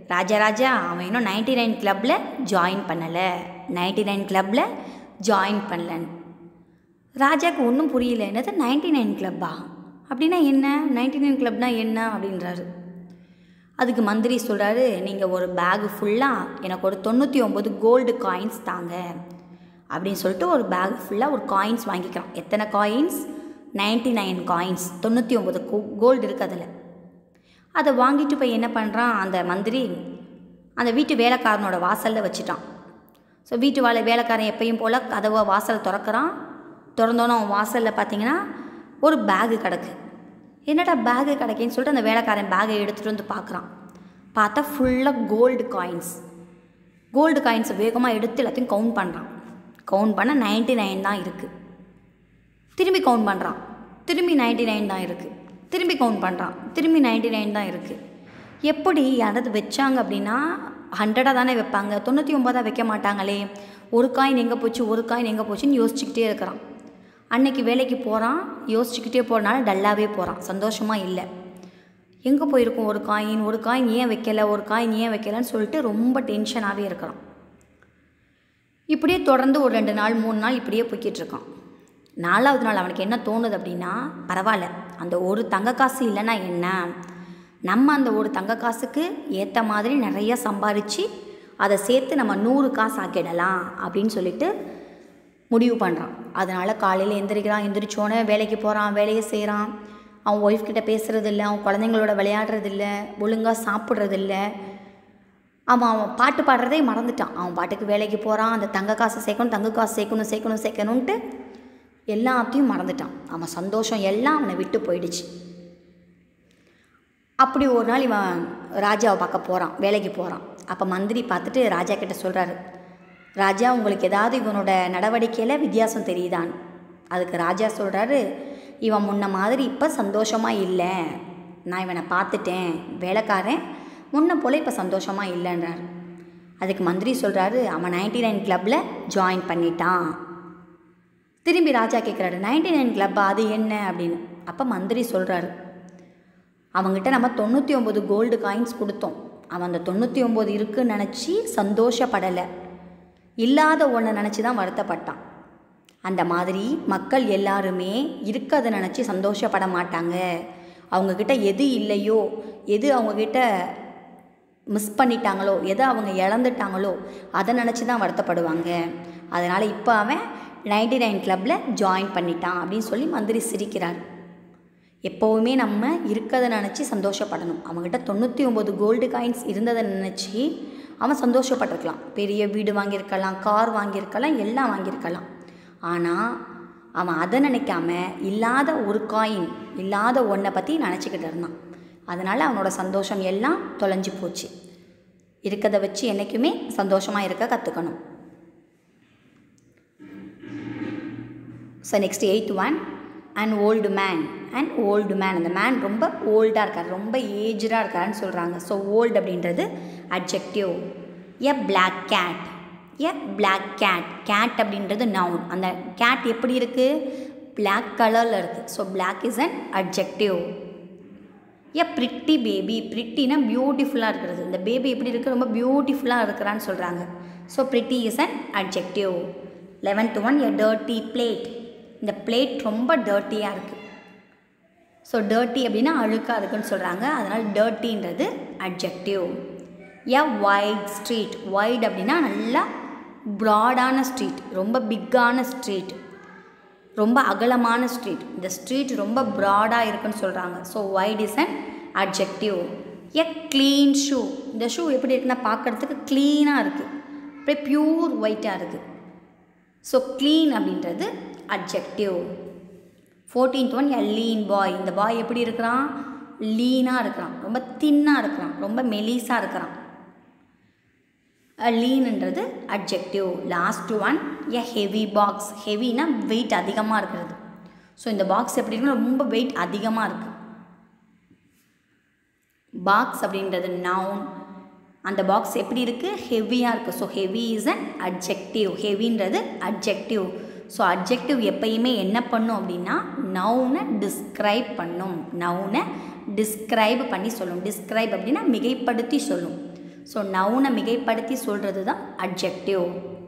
ராஜாராஜா அவன் இன்னும் நைன்டி நைன் கிளப்பில் ஜாயின் பண்ணலை நைன்டி நைன் கிளப்பில் ஜாயின் பண்ணலன்னு ராஜாவுக்கு ஒன்றும் புரியல என்னது நைன்டி நைன் கிளப்பா அப்படின்னா என்ன நைன்டி நைன் கிளப்னா என்ன அப்படின்றாரு அதுக்கு மந்திரி சொல்கிறாரு நீங்கள் ஒரு பேகு ஃபுல்லாக எனக்கு ஒரு தொண்ணூற்றி ஒம்பது கோல்டு காயின்ஸ் தாங்க அப்படின்னு சொல்லிட்டு ஒரு பேக் ஃபுல்லாக ஒரு காயின்ஸ் வாங்கிக்கிறான் எத்தனை காயின்ஸ் நைன்டி நைன் காயின்ஸ் தொண்ணூற்றி ஒம்பது கோல்டு இருக்குது அதில் அதை வாங்கிட்டு போய் என்ன பண்ணுறான் அந்த மந்திரி அந்த வீட்டு வேலைக்காரனோட வாசலில் வச்சுட்டான் ஸோ வீட்டு வேலை வேலைக்காரன் எப்பயும் போல் கதவை வாசல் திறக்கிறான் திறந்தோன்னே அவன் வாசலில் பார்த்தீங்கன்னா ஒரு பேகு கிடக்கு என்னடா பேகு கிடைக்குன்னு சொல்லிட்டு அந்த வேலைக்காரன் பேகை எடுத்துகிட்டு வந்து பார்க்குறான் பார்த்தா ஃபுல்லாக கோல்டு காயின்ஸ் கோல்டு காயின்ஸை வேகமாக எடுத்து எல்லாத்தையும் கவுண்ட் பண்ணுறான் கவுண்ட் பண்ண நைன்டி நைன் தான் இருக்குது திரும்பி கவுண்ட் பண்ணுறான் திரும்பி நைன்டி நைன் தான் இருக்குது திரும்பி கவுண்ட் பண்ணுறான் திரும்பி நைன்டி நைன் தான் இருக்குது எப்படி யாராவது வச்சாங்க அப்படின்னா ஹண்ட்ரடாக தானே வைப்பாங்க தொண்ணூற்றி ஒம்பதாக வைக்க மாட்டாங்களே ஒரு காயின் எங்கே போச்சு ஒரு காயின் எங்கே போச்சுன்னு யோசிச்சுக்கிட்டே இருக்கிறான் அன்னைக்கு வேலைக்கு போகிறான் யோசிச்சுக்கிட்டே போகிறனால டல்லாகவே போகிறான் சந்தோஷமாக இல்லை எங்கே போயிருக்கும் ஒரு காயின் ஒரு காயின் ஏன் வைக்கல ஒரு காயின் ஏன் வைக்கலன்னு சொல்லிட்டு ரொம்ப டென்ஷனாகவே இருக்கிறான் இப்படியே தொடர்ந்து ஒரு ரெண்டு நாள் மூணு நாள் இப்படியே போய்கிட்டு இருக்கான் நாலாவது நாள் அவனுக்கு என்ன தோணுது அப்படின்னா பரவாயில்ல அந்த ஒரு தங்க காசு இல்லைன்னா என்ன நம்ம அந்த ஒரு தங்க காசுக்கு ஏற்ற மாதிரி நிறைய சம்பாரித்து அதை சேர்த்து நம்ம நூறு காசு ஆக்கிடலாம் அப்படின்னு சொல்லிட்டு முடிவு பண்ணுறான் அதனால் காலையில் எந்திரிக்கிறான் எந்திரிச்சோன்னே வேலைக்கு போகிறான் வேலையை செய்கிறான் அவன் ஒய்ஃப் கிட்ட பேசுகிறதில்ல அவன் குழந்தைங்களோட விளையாடுறதில்ல ஒழுங்காக சாப்பிட்றதில்ல அவன் அவன் பாட்டு பாடுறதே மறந்துட்டான் அவன் பாட்டுக்கு வேலைக்கு போகிறான் அந்த தங்க காசை சேர்க்கணும் தங்க காசு சேர்க்கணும் சேர்க்கணும் சேர்க்கணுன்ட்டு எல்லாத்தையும் மறந்துட்டான் அவன் சந்தோஷம் எல்லாம் அவனை விட்டு போயிடுச்சு அப்படி ஒரு நாள் இவன் ராஜாவை பார்க்க போகிறான் வேலைக்கு போகிறான் அப்போ மந்திரி பார்த்துட்டு ராஜா கிட்ட சொல்கிறாரு ராஜா உங்களுக்கு ஏதாவது இவனோட நடவடிக்கையில் வித்தியாசம் தெரியுதான் அதுக்கு ராஜா சொல்கிறாரு இவன் முன்ன மாதிரி இப்போ சந்தோஷமாக இல்லை நான் இவனை பார்த்துட்டேன் வேலைக்காரன் முன்ன போல் இப்போ சந்தோஷமாக இல்லைன்றார் அதுக்கு மந்திரி சொல்கிறாரு அவன் நைன்டி நைன் கிளப்பில் ஜாயின் பண்ணிட்டான் திரும்பி ராஜா கேட்குறாரு நைன்டி நைன் கிளப்பா அது என்ன அப்படின்னு அப்போ மந்திரி சொல்கிறாரு அவங்ககிட்ட நம்ம தொண்ணூற்றி ஒம்பது கோல்டு காயின்ஸ் கொடுத்தோம் அவன் அந்த தொண்ணூற்றி ஒம்பது இருக்குன்னு நினச்சி சந்தோஷப்படலை இல்லாத ஒன்றை நினச்சி தான் வருத்தப்பட்டான் அந்த மாதிரி மக்கள் எல்லாருமே இருக்கிறத நினச்சி சந்தோஷப்பட மாட்டாங்க அவங்கக்கிட்ட எது இல்லையோ எது அவங்கக்கிட்ட மிஸ் பண்ணிட்டாங்களோ எதை அவங்க இழந்துட்டாங்களோ அதை நினச்சி தான் வருத்தப்படுவாங்க அதனால் இப்போ அவன் நைன்டி நைன் கிளப்பில் ஜாயின் பண்ணிட்டான் அப்படின்னு சொல்லி மந்திரி சிரிக்கிறார் எப்போவுமே நம்ம இருக்கிறத நினச்சி சந்தோஷப்படணும் அவங்ககிட்ட தொண்ணூற்றி ஒம்பது கோல்டு காயின்ஸ் இருந்ததை நினச்சி அவன் சந்தோஷப்பட்டிருக்கலாம் பெரிய வீடு வாங்கியிருக்கலாம் கார் வாங்கியிருக்கலாம் எல்லாம் வாங்கியிருக்கலாம் ஆனால் அவன் அதை நினைக்காம இல்லாத ஒரு காயின் இல்லாத ஒன்றை பற்றி நினச்சிக்கிட்டு இருந்தான் அதனால் அவனோட சந்தோஷம் எல்லாம் தொலைஞ்சு போச்சு இருக்கிறத வச்சு என்றைக்குமே சந்தோஷமாக இருக்க கற்றுக்கணும் so next eighth one and old man and old man அந்த மேன் ரொம்ப ஓல்டாக இருக்கார் ரொம்ப ஏஜ்டாக இருக்காருன்னு சொல்கிறாங்க ஸோ ஓல்டு அப்படின்றது adjective a black cat a black cat cat அப்படின்றது நவுன் அந்த கேட் எப்படி இருக்குது பிளாக் கலரில் இருக்குது so black is an adjective a pretty baby ப்ரிட்டினா பியூட்டிஃபுல்லாக இருக்கிறது இந்த பேபி எப்படி இருக்குது ரொம்ப பியூட்டிஃபுல்லாக இருக்கிறான்னு சொல்கிறாங்க so pretty is an adjective eleventh one a dirty plate இந்த பிளேட் ரொம்ப டர்ட்டியாக இருக்குது ஸோ டர்ட்டி அப்படின்னா அழுக்காக இருக்குன்னு சொல்கிறாங்க அதனால் டர்ட்டின்றது adjective a wide street wide அப்படின்னா நல்லா ப்ராடான ஸ்ட்ரீட் ரொம்ப பிக்கான ஸ்ட்ரீட் ரொம்ப அகலமான ஸ்ட்ரீட் இந்த ஸ்ட்ரீட் ரொம்ப ப்ராடாக இருக்குன்னு சொல்கிறாங்க so white is an adjective a clean shoe இந்த ஷூ எப்படி இருக்குன்னா பார்க்குறதுக்கு க்ளீனாக இருக்குது அப்படியே ப்யூர் ஒயிட்டாக இருக்குது ஸோ க்ளீன் அப்படின்றது adjective fourteenth one a lean boy இந்த பாய் எப்படி இருக்கிறான் லீனாக இருக்கிறான் ரொம்ப தின்னாக இருக்கிறான் ரொம்ப மெலிஸாக இருக்கிறான் லீன்ன்றது adjective last one a heavy box ஹெவினா வெயிட் அதிகமாக இருக்கிறது ஸோ இந்த பாக்ஸ் எப்படி இருக்குன்னா ரொம்ப வெயிட் அதிகமாக இருக்குது பாக்ஸ் அப்படின்றது நவுன் அந்த பாக்ஸ் எப்படி இருக்குது ஹெவியாக இருக்குது so heavy is an adjective ஹெவின்றது அட்ஜெக்டிவ் ஸோ அட்ஜெக்டிவ் எப்பயுமே என்ன பண்ணும் அப்படின்னா நவுனை டிஸ்கிரைப் பண்ணும் நவுனை டிஸ்கிரைப் பண்ணி சொல்லும் டிஸ்கிரைப் அப்படின்னா மிகைப்படுத்தி சொல்லும் ஸோ நவுனை மிகைப்படுத்தி சொல்கிறது தான் adjective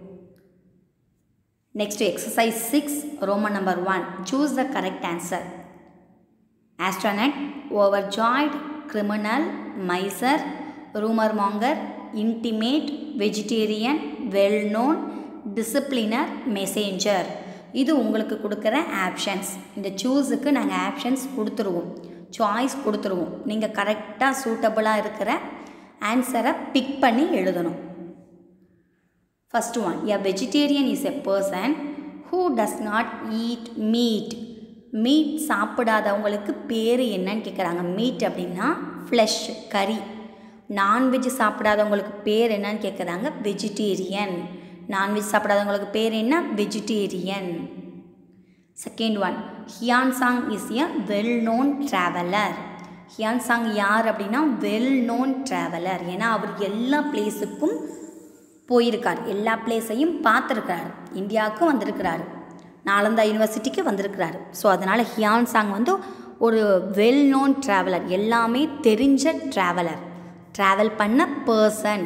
next exercise six Roman number one choose the correct answer astronaut overjoyed criminal miser rumour monger intimate vegetarian well known disciplinarian messenger இது உங்களுக்கு கொடுக்குற ஆப்ஷன்ஸ் இந்த சூஸுக்கு நாங்கள் ஆப்ஷன்ஸ் கொடுத்துருவோம் சாய்ஸ் கொடுத்துருவோம் நீங்கள் கரெக்டாக சூட்டபுளாக இருக்கிற ஆன்சரை பிக் பண்ணி எழுதணும் first one a vegetarian is a person who does not eat meat meat சாப்பிடாதவங்களுக்கு பேர் என்னன்னு கேட்குறாங்க மீட் அப்படின்னா ஃப்ளஷ் கறி நான்வெஜ் சாப்பிடாதவங்களுக்கு பேர் என்னன்னு கேட்குறாங்க வெஜிடேரியன் நான்வெஜ் சாப்பிடாதவங்களுக்கு பேர் என்ன vegetarian second one Hiuen Tsang is a well known traveller Hiuen Tsang யார் அப்படின்னா வெல் நோன் ட்ராவலர் ஏன்னா அவர் எல்லா பிளேஸுக்கும் போயிருக்கார் எல்லா பிளேஸையும் பார்த்துருக்காரு இந்தியாவுக்கும் வந்திருக்கிறாரு நாலந்தா யூனிவர்சிட்டிக்கு வந்திருக்கிறாரு ஸோ அதனால் ஹியான் சாங் வந்து ஒரு வெல் நோன் ட்ராவலர் எல்லாமே தெரிஞ்ச ட்ராவலர் ட்ராவல் பண்ண person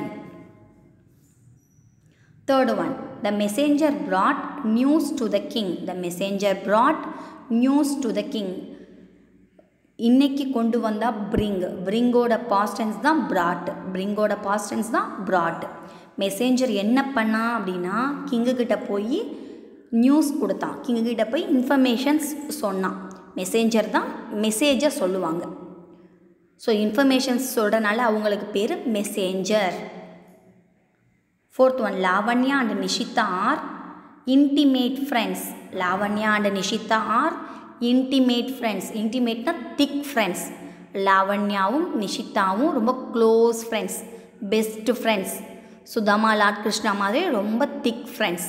third one the messenger brought news to the king the messenger brought news to the king இன்னைக்கு கொண்டு வந்தால் பிரிங் பிரிங்கோட பாஸ்டன்ஸ் தான் brought பிரிங்கோட பாஸ்டன்ஸ் தான் brought மெசேஞ்சர் என்ன பண்ணா அப்படின்னா கிங்கு கிட்ட போய் நியூஸ் கொடுத்தான் கிங்கு கிட்ட போய் இன்ஃபர்மேஷன்ஸ் சொன்னான் மெசேஞ்சர் தான் மெசேஜை சொல்லுவாங்க ஸோ இன்ஃபர்மேஷன்ஸ் சொல்கிறனால அவங்களுக்கு பேர் messenger fourth one Lavanya and Nishita are intimate friends Lavanya and Nishita are intimate friends இன்டிமேட்னா திக் ஃப்ரெண்ட்ஸ் லாவண்யாவும் நிஷிதாவும் ரொம்ப close friends best friends Sudama lord Krishna மாதிரி ரொம்ப திக் ஃப்ரெண்ட்ஸ்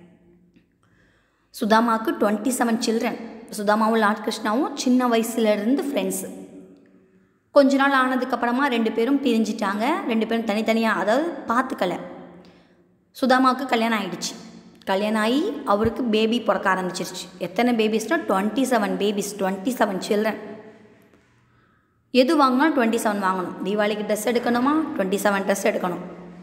சுதாமாவுக்கு டுவெண்ட்டி செவன் சில்ட்ரன் சுதாமாவும் லாட் கிருஷ்ணாவும் சின்ன வயசுலேருந்து ஃப்ரெண்ட்ஸு கொஞ்ச நாள் ஆனதுக்கப்புறமா ரெண்டு பேரும் பிரிஞ்சிட்டாங்க ரெண்டு பேரும் தனித்தனியாக அதாவது பார்த்துக்கல சுதாமாவுக்கு கல்யாணம் ஆயிடுச்சு கல்யாணம் ஆகி அவருக்கு பேபி பிறக்க ஆரம்பிச்சிருச்சு எத்தனை பேபிஸ்னால் twenty seven babies twenty seven children எது வாங்கினாலும் டுவெண்ட்டி செவன் வாங்கணும் தீபாவளிக்கு ட்ரெஸ் எடுக்கணுமா டுவெண்ட்டி செவன் ட்ரெஸ் எடுக்கணும்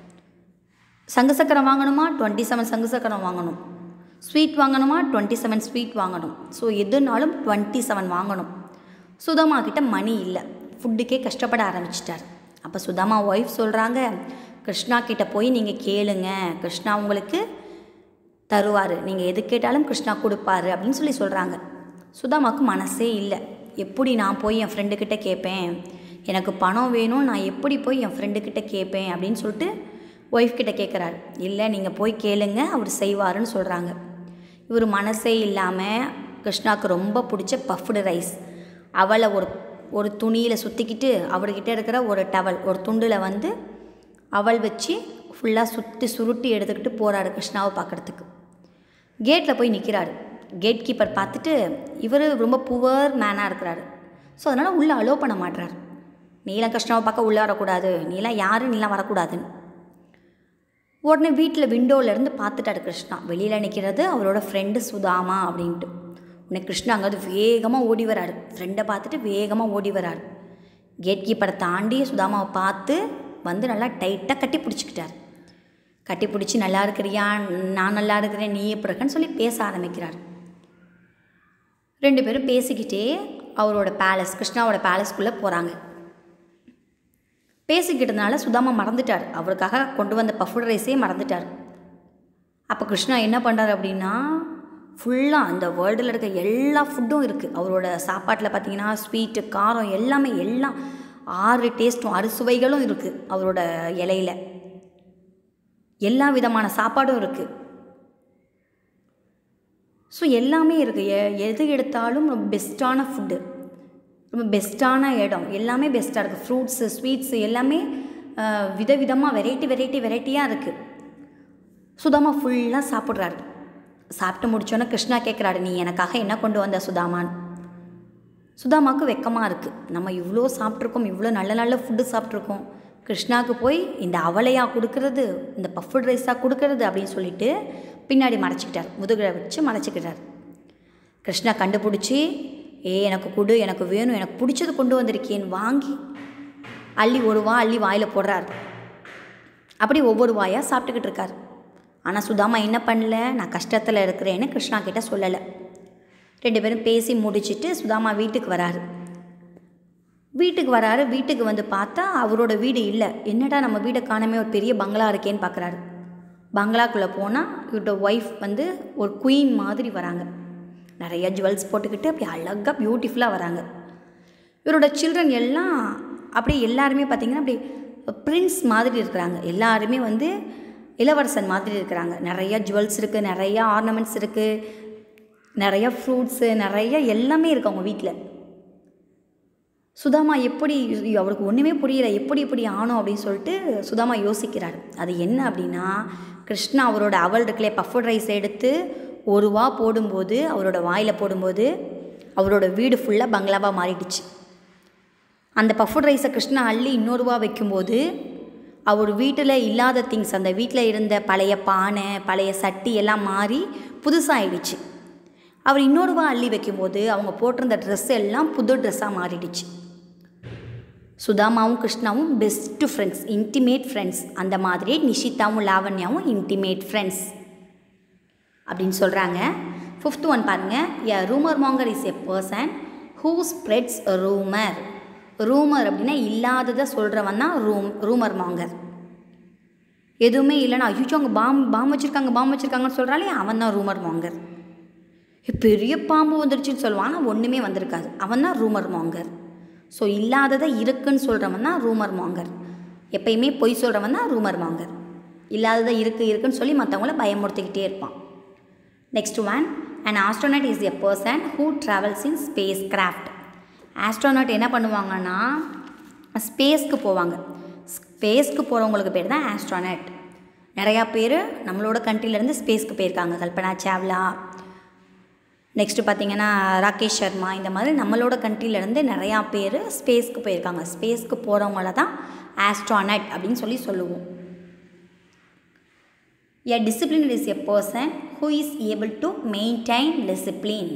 சங்கு சக்கரம் வாங்கணுமா டுவெண்ட்டி செவன் சங்கு சக்கரம் வாங்கணும் ஸ்வீட் வாங்கணுமா டுவெண்ட்டி செவன் ஸ்வீட் வாங்கணும் ஸோ எதுனாலும் டுவெண்ட்டி செவன் வாங்கணும் சுதாமா கிட்ட மணி இல்லை ஃபுட்டுக்கே கஷ்டப்பட ஆரம்பிச்சிட்டார் அப்போ சுதாமா ஒய்ஃப் சொல்கிறாங்க கிருஷ்ணா கிட்ட போய் நீங்கள் கேளுங்க கிருஷ்ணா உங்களுக்கு தருவார் நீங்கள் எது கேட்டாலும் கிருஷ்ணா கொடுப்பாரு அப்படின்னு சொல்லி சொல்கிறாங்க சுதாமாவுக்கு மனசே இல்லை எப்படி நான் போய் என் ஃப்ரெண்டுக்கிட்ட கேட்பேன் எனக்கு பணம் வேணும் நான் எப்படி போய் என் ஃப்ரெண்டுக்கிட்ட கேட்பேன் அப்படின்னு சொல்லிட்டு ஒய்ஃப் கிட்ட கேட்குறாரு இல்லை நீங்கள் போய் கேளுங்க அவர் செய்வாருன்னு சொல்கிறாங்க இவர் மனசே இல்லாமல் கிருஷ்ணாவுக்கு ரொம்ப பிடிச்ச பஃப்டு ரைஸ் அவளை ஒரு ஒரு துணியில் சுற்றிக்கிட்டு அவர்கிட்ட இருக்கிற ஒரு டவல் ஒரு துண்டில் வந்து அவள் வச்சு ஃபுல்லாக சுற்றி சுருட்டி எடுத்துக்கிட்டு போகிறாரு கிருஷ்ணாவை பார்க்குறதுக்கு கேட்டில் போய் நிற்கிறாரு கேட் கீப்பர் பார்த்துட்டு இவர் ரொம்ப புவர் மேனாக இருக்கிறாரு ஸோ அதனால் உள்ளே அலோவ் பண்ண மாட்டுறாரு நீலாம் கிருஷ்ணாவை பார்க்க உள்ளே வரக்கூடாது நீலாம் யாரு நீலாம் வரக்கூடாதுன்னு உடனே வீட்டில் விண்டோவிலேருந்து பார்த்துட்டாரு கிருஷ்ணா வெளியில் நிற்கிறது அவரோட ஃப்ரெண்டு சுதாமா அப்படின்ட்டு உடனே கிருஷ்ணா அங்கேருந்து வேகமாக ஓடி வராரு ஃப்ரெண்டை பார்த்துட்டு வேகமாக ஓடி வராரு கேட் கீப்பரை தாண்டி சுதாமாவை பார்த்து வந்து நல்லா டைட்டாக கட்டி பிடிச்சிக்கிட்டார் கட்டி பிடிச்சி நல்லா இருக்கிறியா நான் நல்லா இருக்கிறேன் நீ எப்படி இருக்கன்னு சொல்லி பேச ஆரம்பிக்கிறார் ரெண்டு பேரும் பேசிக்கிட்டே அவரோட பேலஸ் கிருஷ்ணாவோட பேலஸ்க்குள்ளே போகிறாங்க பேசிக்கிட்டதுனால சுதாமா மறந்துட்டார் அவருக்காக கொண்டு வந்த பஃபுட் ரைஸே மறந்துட்டார் அப்போ கிருஷ்ணா என்ன பண்ணுறாரு அப்படின்னா ஃபுல்லாக அந்த வேர்ல்டில் இருக்க எல்லா ஃபுட்டும் இருக்குது அவரோட சாப்பாட்டில் பார்த்தீங்கன்னா ஸ்வீட்டு காரம் எல்லாமே எல்லாம் ஆறு டேஸ்ட்டும் அறுசுவைகளும் இருக்குது அவரோட இலையில எல்லா விதமான சாப்பாடும் இருக்குது ஸோ எல்லாமே இருக்குது எ எது எடுத்தாலும் ரொம்ப பெஸ்ட்டான ஃபுட்டு ரொம்ப பெஸ்ட்டான இடம் எல்லாமே பெஸ்ட்டாக இருக்குது ஃப்ரூட்ஸு ஸ்வீட்ஸு எல்லாமே விதவிதமாக வெரைட்டி வெரைட்டி வெரைட்டியாக இருக்குது சுதாமா ஃபுல்லாக சாப்பிட்றாரு சாப்பிட்டு முடிச்சோன்னே கிருஷ்ணா கேட்குறாரு நீ எனக்காக என்ன கொண்டு வந்த சுதாமான்னு சுதாமாவுக்கு வெக்கமாக இருக்குது நம்ம இவ்வளோ சாப்பிட்ருக்கோம் இவ்வளோ நல்ல நல்ல ஃபுட்டு சாப்பிட்ருக்கோம் கிருஷ்ணாவுக்கு போய் இந்த அவலையாக கொடுக்கறது இந்த பஃபுட் ரைஸாக கொடுக்கறது அப்படின்னு சொல்லிட்டு பின்னாடி மறைச்சிக்கிட்டார் முதுகில் வச்சு மறைச்சிக்கிட்டார் கிருஷ்ணா கண்டுபிடிச்சி ஏ எனக்கு கொடு எனக்கு வேணும் எனக்கு பிடிச்சது கொண்டு வந்திருக்கேன்னு வாங்கி அள்ளி ஒரு வா அள்ளி வாயில் போடுறாரு அப்படி ஒவ்வொரு வாயாக சாப்பிட்டுக்கிட்டு இருக்கார் ஆனால் சுதாமா என்ன பண்ணல நான் கஷ்டத்தில் இருக்கிறேன்னு கிருஷ்ணா கிட்ட சொல்லலை ரெண்டு பேரும் பேசி முடிச்சிட்டு சுதாமா வீட்டுக்கு வராரு வீட்டுக்கு வராரு வீட்டுக்கு வந்து பார்த்தா அவரோட வீடு இல்லை என்னடா நம்ம வீடை காணாமே ஒரு பெரிய பங்களா இருக்கேன்னு பார்க்குறாரு பங்களாக்குள்ளே போனால் இவரோட ஒய்ஃப் வந்து ஒரு குயின் மாதிரி வராங்க நிறைய ஜுவல்ஸ் போட்டுக்கிட்டு அப்படி அழகாக பியூட்டிஃபுல்லாக வராங்க இவரோட சில்ட்ரன் எல்லாம் அப்படியே எல்லாருமே பார்த்திங்கன்னா அப்படி பிரின்ஸ் மாதிரி இருக்கிறாங்க எல்லாருமே வந்து இளவரசன் மாதிரி இருக்கிறாங்க நிறைய ஜுவல்ஸ் இருக்குது நிறைய ஆர்னமெண்ட்ஸ் இருக்குது நிறைய ஃப்ரூட்ஸு நிறைய எல்லாமே இருக்குது அவங்க வீட்டில் சுதாமா எப்படி அவருக்கு ஒன்றுமே புரியல எப்படி இப்படி ஆனோம் அப்படின்னு சொல்லிட்டு சுதாமா யோசிக்கிறார் அது என்ன அப்படின்னா கிருஷ்ணா அவரோட அவல் இருக்குல்லையே பஃபட் ரைஸ் எடுத்து ஒரு வா போடும்போது அவரோட வாயில் போடும்போது அவரோட வீடு ஃபுல்லாக பங்களாவாக மாறிடுச்சு அந்த பஃபட் ரைஸை கிருஷ்ணா அள்ளி இன்னொருவா வைக்கும்போது அவர் வீட்டில் இல்லாத திங்ஸ் அந்த வீட்டில் இருந்த பழைய பானை பழைய சட்டி எல்லாம் மாறி புதுசாகிடுச்சு அவர் இன்னொருவா அள்ளி வைக்கும்போது அவங்க போட்டிருந்த ட்ரெஸ் எல்லாம் புது ட்ரெஸ்ஸாக மாறிடுச்சு சுதாமாவும் கிருஷ்ணாவும் பெஸ்ட்டு ஃப்ரெண்ட்ஸ் இன்டிமேட் ஃப்ரெண்ட்ஸ் அந்த மாதிரியே நிஷிதாவும் லாவண்யாவும் இன்டிமேட் ஃப்ரெண்ட்ஸ் அப்படின்னு சொல்கிறாங்க ஃபிஃப்த் ஒன் பாருங்கள் a rumour monger is a person who spreads rumour rumour அப்படின்னா இல்லாததை சொல்கிறவன் தான் ரூம் ரூமர் மாங்கர் எதுவுமே இல்லைன்னா ஐயோ அங்கே பாம் பாம் வச்சுருக்காங்க பாம் வச்சுருக்காங்கன்னு சொல்கிறாலே அவன் தான் ரூமர் மாங்கர் பெரிய பாம்பு வந்துருச்சுன்னு சொல்லுவான் ஆனால் ஒன்றுமே வந்திருக்காது அவன் தான் ரூமர் மாங்கர் ஸோ இல்லாததை இருக்குன்னு சொல்கிறவன் தான் ரூமர் மாங்கர் எப்பயுமே பொய் சொல்கிறவன் தான் ரூமர் மாங்கர் இல்லாததை இருக்குது இருக்குன்னு சொல்லி மற்றவங்கள பயமுறுத்திக்கிட்டே இருப்பான் next one and astronaut is a person who travels in space craft astronaut என்ன பண்ணுவாங்கன்னா ஸ்பேஸ்க்கு போவாங்க ஸ்பேஸ்க்கு போகிறவங்களுக்கு பேர் தான் ஆஸ்ட்ரோனட் நிறையா பேர் நம்மளோட கண்ட்ரிலேருந்து ஸ்பேஸ்க்கு போயிருக்காங்க கல்பனா சாவ்லா நெக்ஸ்ட்டு பார்த்தீங்கன்னா ராகேஷ் சர்மா இந்த மாதிரி நம்மளோட கண்ட்ரிலேருந்து நிறையா பேர் ஸ்பேஸ்க்கு போயிருக்காங்க ஸ்பேஸ்க்கு போகிறவங்கள தான் ஆஸ்ட்ரானட் அப்படின்னு சொல்லி சொல்லுவோம் a discipline is a person who is able to maintain discipline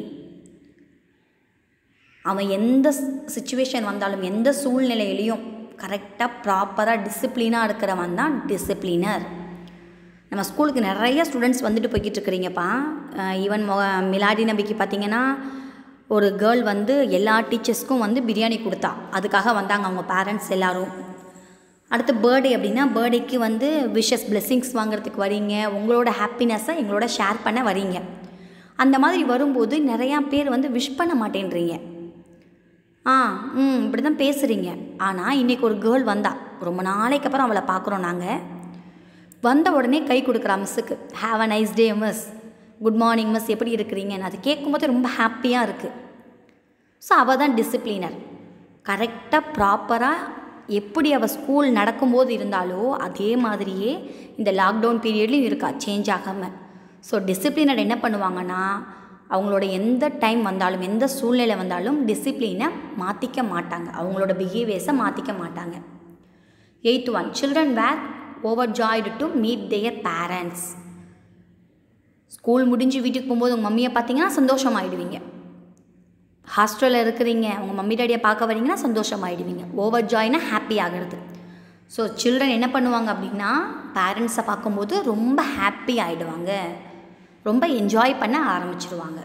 அவன் எந்த சுச்சுவேஷன் வந்தாலும் எந்த சூழ்நிலையிலையும் கரெக்டாக ப்ராப்பராக டிசிப்ளினாக இருக்கிறவன் தான் டிசிப்ளினர் நம்ம ஸ்கூலுக்கு நிறைய ஸ்டூடெண்ட்ஸ் வந்துட்டு போய்கிட்டு இருக்கிறீங்கப்பா ஈவன் மொ மிலாடி நபிக்கு பார்த்தீங்கன்னா ஒரு கேர்ள் வந்து எல்லா டீச்சர்ஸ்க்கும் வந்து பிரியாணி கொடுத்தா அதுக்காக வந்தாங்க அவங்க பேரண்ட்ஸ் எல்லோரும் அடுத்து பர்த்டே அப்படின்னா பர்த்டேக்கு வந்து விஷஸ் பிளெஸ்ஸிங்ஸ் வாங்குறதுக்கு வரீங்க உங்களோட ஹாப்பினஸ்ஸை எங்களோட ஷேர் பண்ண வரீங்க அந்த மாதிரி வரும்போது நிறையா பேர் வந்து விஷ் பண்ண மாட்டேன்றீங்க ஆ ம் இப்படி தான் பேசுகிறீங்க ஆனால் இன்றைக்கி ஒரு கேர்ள் வந்தா ரொம்ப நாளைக்கு அப்புறம் அவளை பார்க்குறோம் நாங்கள் வந்த உடனே கை கொடுக்குறா மிஸ்ஸுக்கு have a nice day miss good morning miss எப்படி இருக்கிறீங்கன்னு அது கேட்கும்போது ரொம்ப ஹாப்பியாக இருக்குது ஸோ அவள் தான் டிசிப்ளினர் கரெக்டாக ப்ராப்பராக எப்படி அவள் ஸ்கூல் நடக்கும்போது இருந்தாலோ அதே மாதிரியே இந்த லாக்டவுன் பீரியட்லையும் இருக்கா சேஞ்ச் ஆகாமல் ஸோ டிசிப்ளினர் என்ன பண்ணுவாங்கன்னா அவங்களோட எந்த டைம் வந்தாலும் எந்த சூழ்நிலை வந்தாலும் டிசிப்ளினை மாற்றிக்க மாட்டாங்க அவங்களோட பிஹேவியர்ஸை மாற்றிக்க மாட்டாங்க eighth one children were overjoyed to meet their parents school முடிஞ்சு வீட்டுக்கு போகும்போது உங்கள் மம்மியை பார்த்தீங்கன்னா சந்தோஷமாயிடுவீங்க ஹாஸ்டலில் இருக்கிறீங்க உங்கள் மம்மி டாடியை பார்க்க வரீங்கன்னா சந்தோஷமாயிடுவீங்க ஓவர் ஜாய்னா ஹாப்பி ஆகிறது ஸோ சில்ட்ரன் என்ன பண்ணுவாங்க அப்படின்னா பேரண்ட்ஸை பார்க்கும்போது ரொம்ப ஹாப்பி ஆகிடுவாங்க ரொம்ப என்ஜாய் பண்ண ஆரம்பிச்சிருவாங்க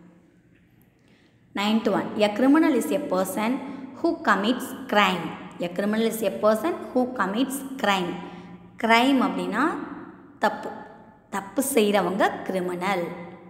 ninth one a criminal is a person who commits crime a criminal is a person who commits crime crime அப்படின்னா தப்பு தப்பு செய்கிறவங்க கிரிமினல்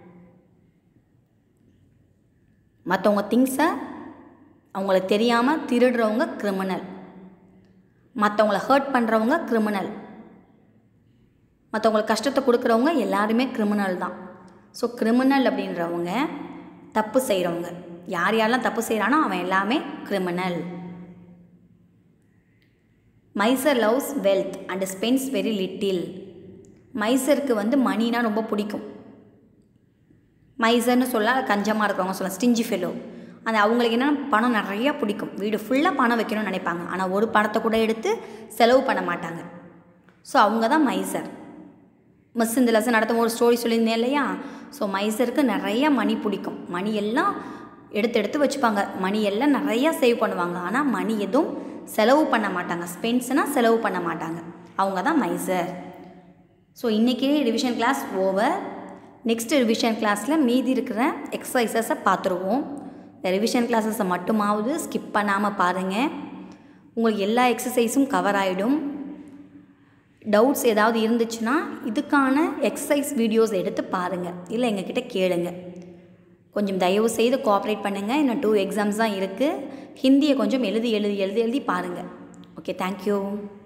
மற்றவங்க திங்ஸை அவங்களுக்கு தெரியாமல் திருடுறவங்க கிரிமினல் மற்றவங்கள ஹர்ட் பண்ணுறவங்க கிரிமினல் மற்றவங்களுக்கு கஷ்டத்தை கொடுக்குறவங்க எல்லாருமே கிரிமினல் தான் ஸோ கிரிமினல் அப்படின்றவங்க தப்பு செய்கிறவங்க யார் யாரெல்லாம் தப்பு செய்கிறானோ அவன் எல்லாமே criminal miser loves wealth and spends very little மைசருக்கு வந்து மணினா ரொம்ப பிடிக்கும் மைசர்னு சொல்ல கஞ்சமாக இருக்கிறவங்க சொல்லலாம் ஸ்டிஞ்சி ஃபெலோ அந்த அவங்களுக்கு என்னென்னா பணம் நிறையா பிடிக்கும் வீடு ஃபுல்லாக பணம் வைக்கணும்னு நினைப்பாங்க ஆனால் ஒரு பணத்தை கூட எடுத்து செலவு பண்ண மாட்டாங்க ஸோ அவங்க தான் மைசர் மிஸ் இந்த லெசன் நடத்தும் ஒரு ஸ்டோரி சொல்லியிருந்தேன் இல்லையா ஸோ மைசருக்கு நிறைய மணி பிடிக்கும் மணி எல்லாம் எடுத்து எடுத்து வச்சுப்பாங்க மணி எல்லாம் நிறையா சேவ் பண்ணுவாங்க ஆனால் மணி எதுவும் செலவு பண்ண மாட்டாங்க ஸ்பென்ஸ்னால் செலவு பண்ண மாட்டாங்க அவங்க தான் மைசர் ஸோ இன்றைக்கி revision class over next revision கிளாஸில் மீதி இருக்கிற எக்ஸசைசஸை பார்த்துருவோம் இந்த ரிவிஷன் கிளாஸஸை மட்டுமாவது ஸ்கிப் பண்ணாமல் பாருங்கள் உங்களுக்கு எல்லா எக்ஸசைஸும் கவர் ஆகிடும் டவுட்ஸ் ஏதாவது இருந்துச்சுன்னா இதுக்கான எக்ஸசைஸ் வீடியோஸ் எடுத்து பாருங்கள் இல்லை எங்ககிட்ட கேளுங்க கொஞ்சம் தயவு செய்து கோஆப்ரேட் பண்ணுங்கள் இன்னும் டூ எக்ஸாம்ஸ் தான் இருக்குது ஹிந்தியை கொஞ்சம் எழுதி எழுதி எழுதி எழுதி பாருங்கள் ஓகே தேங்க்யூ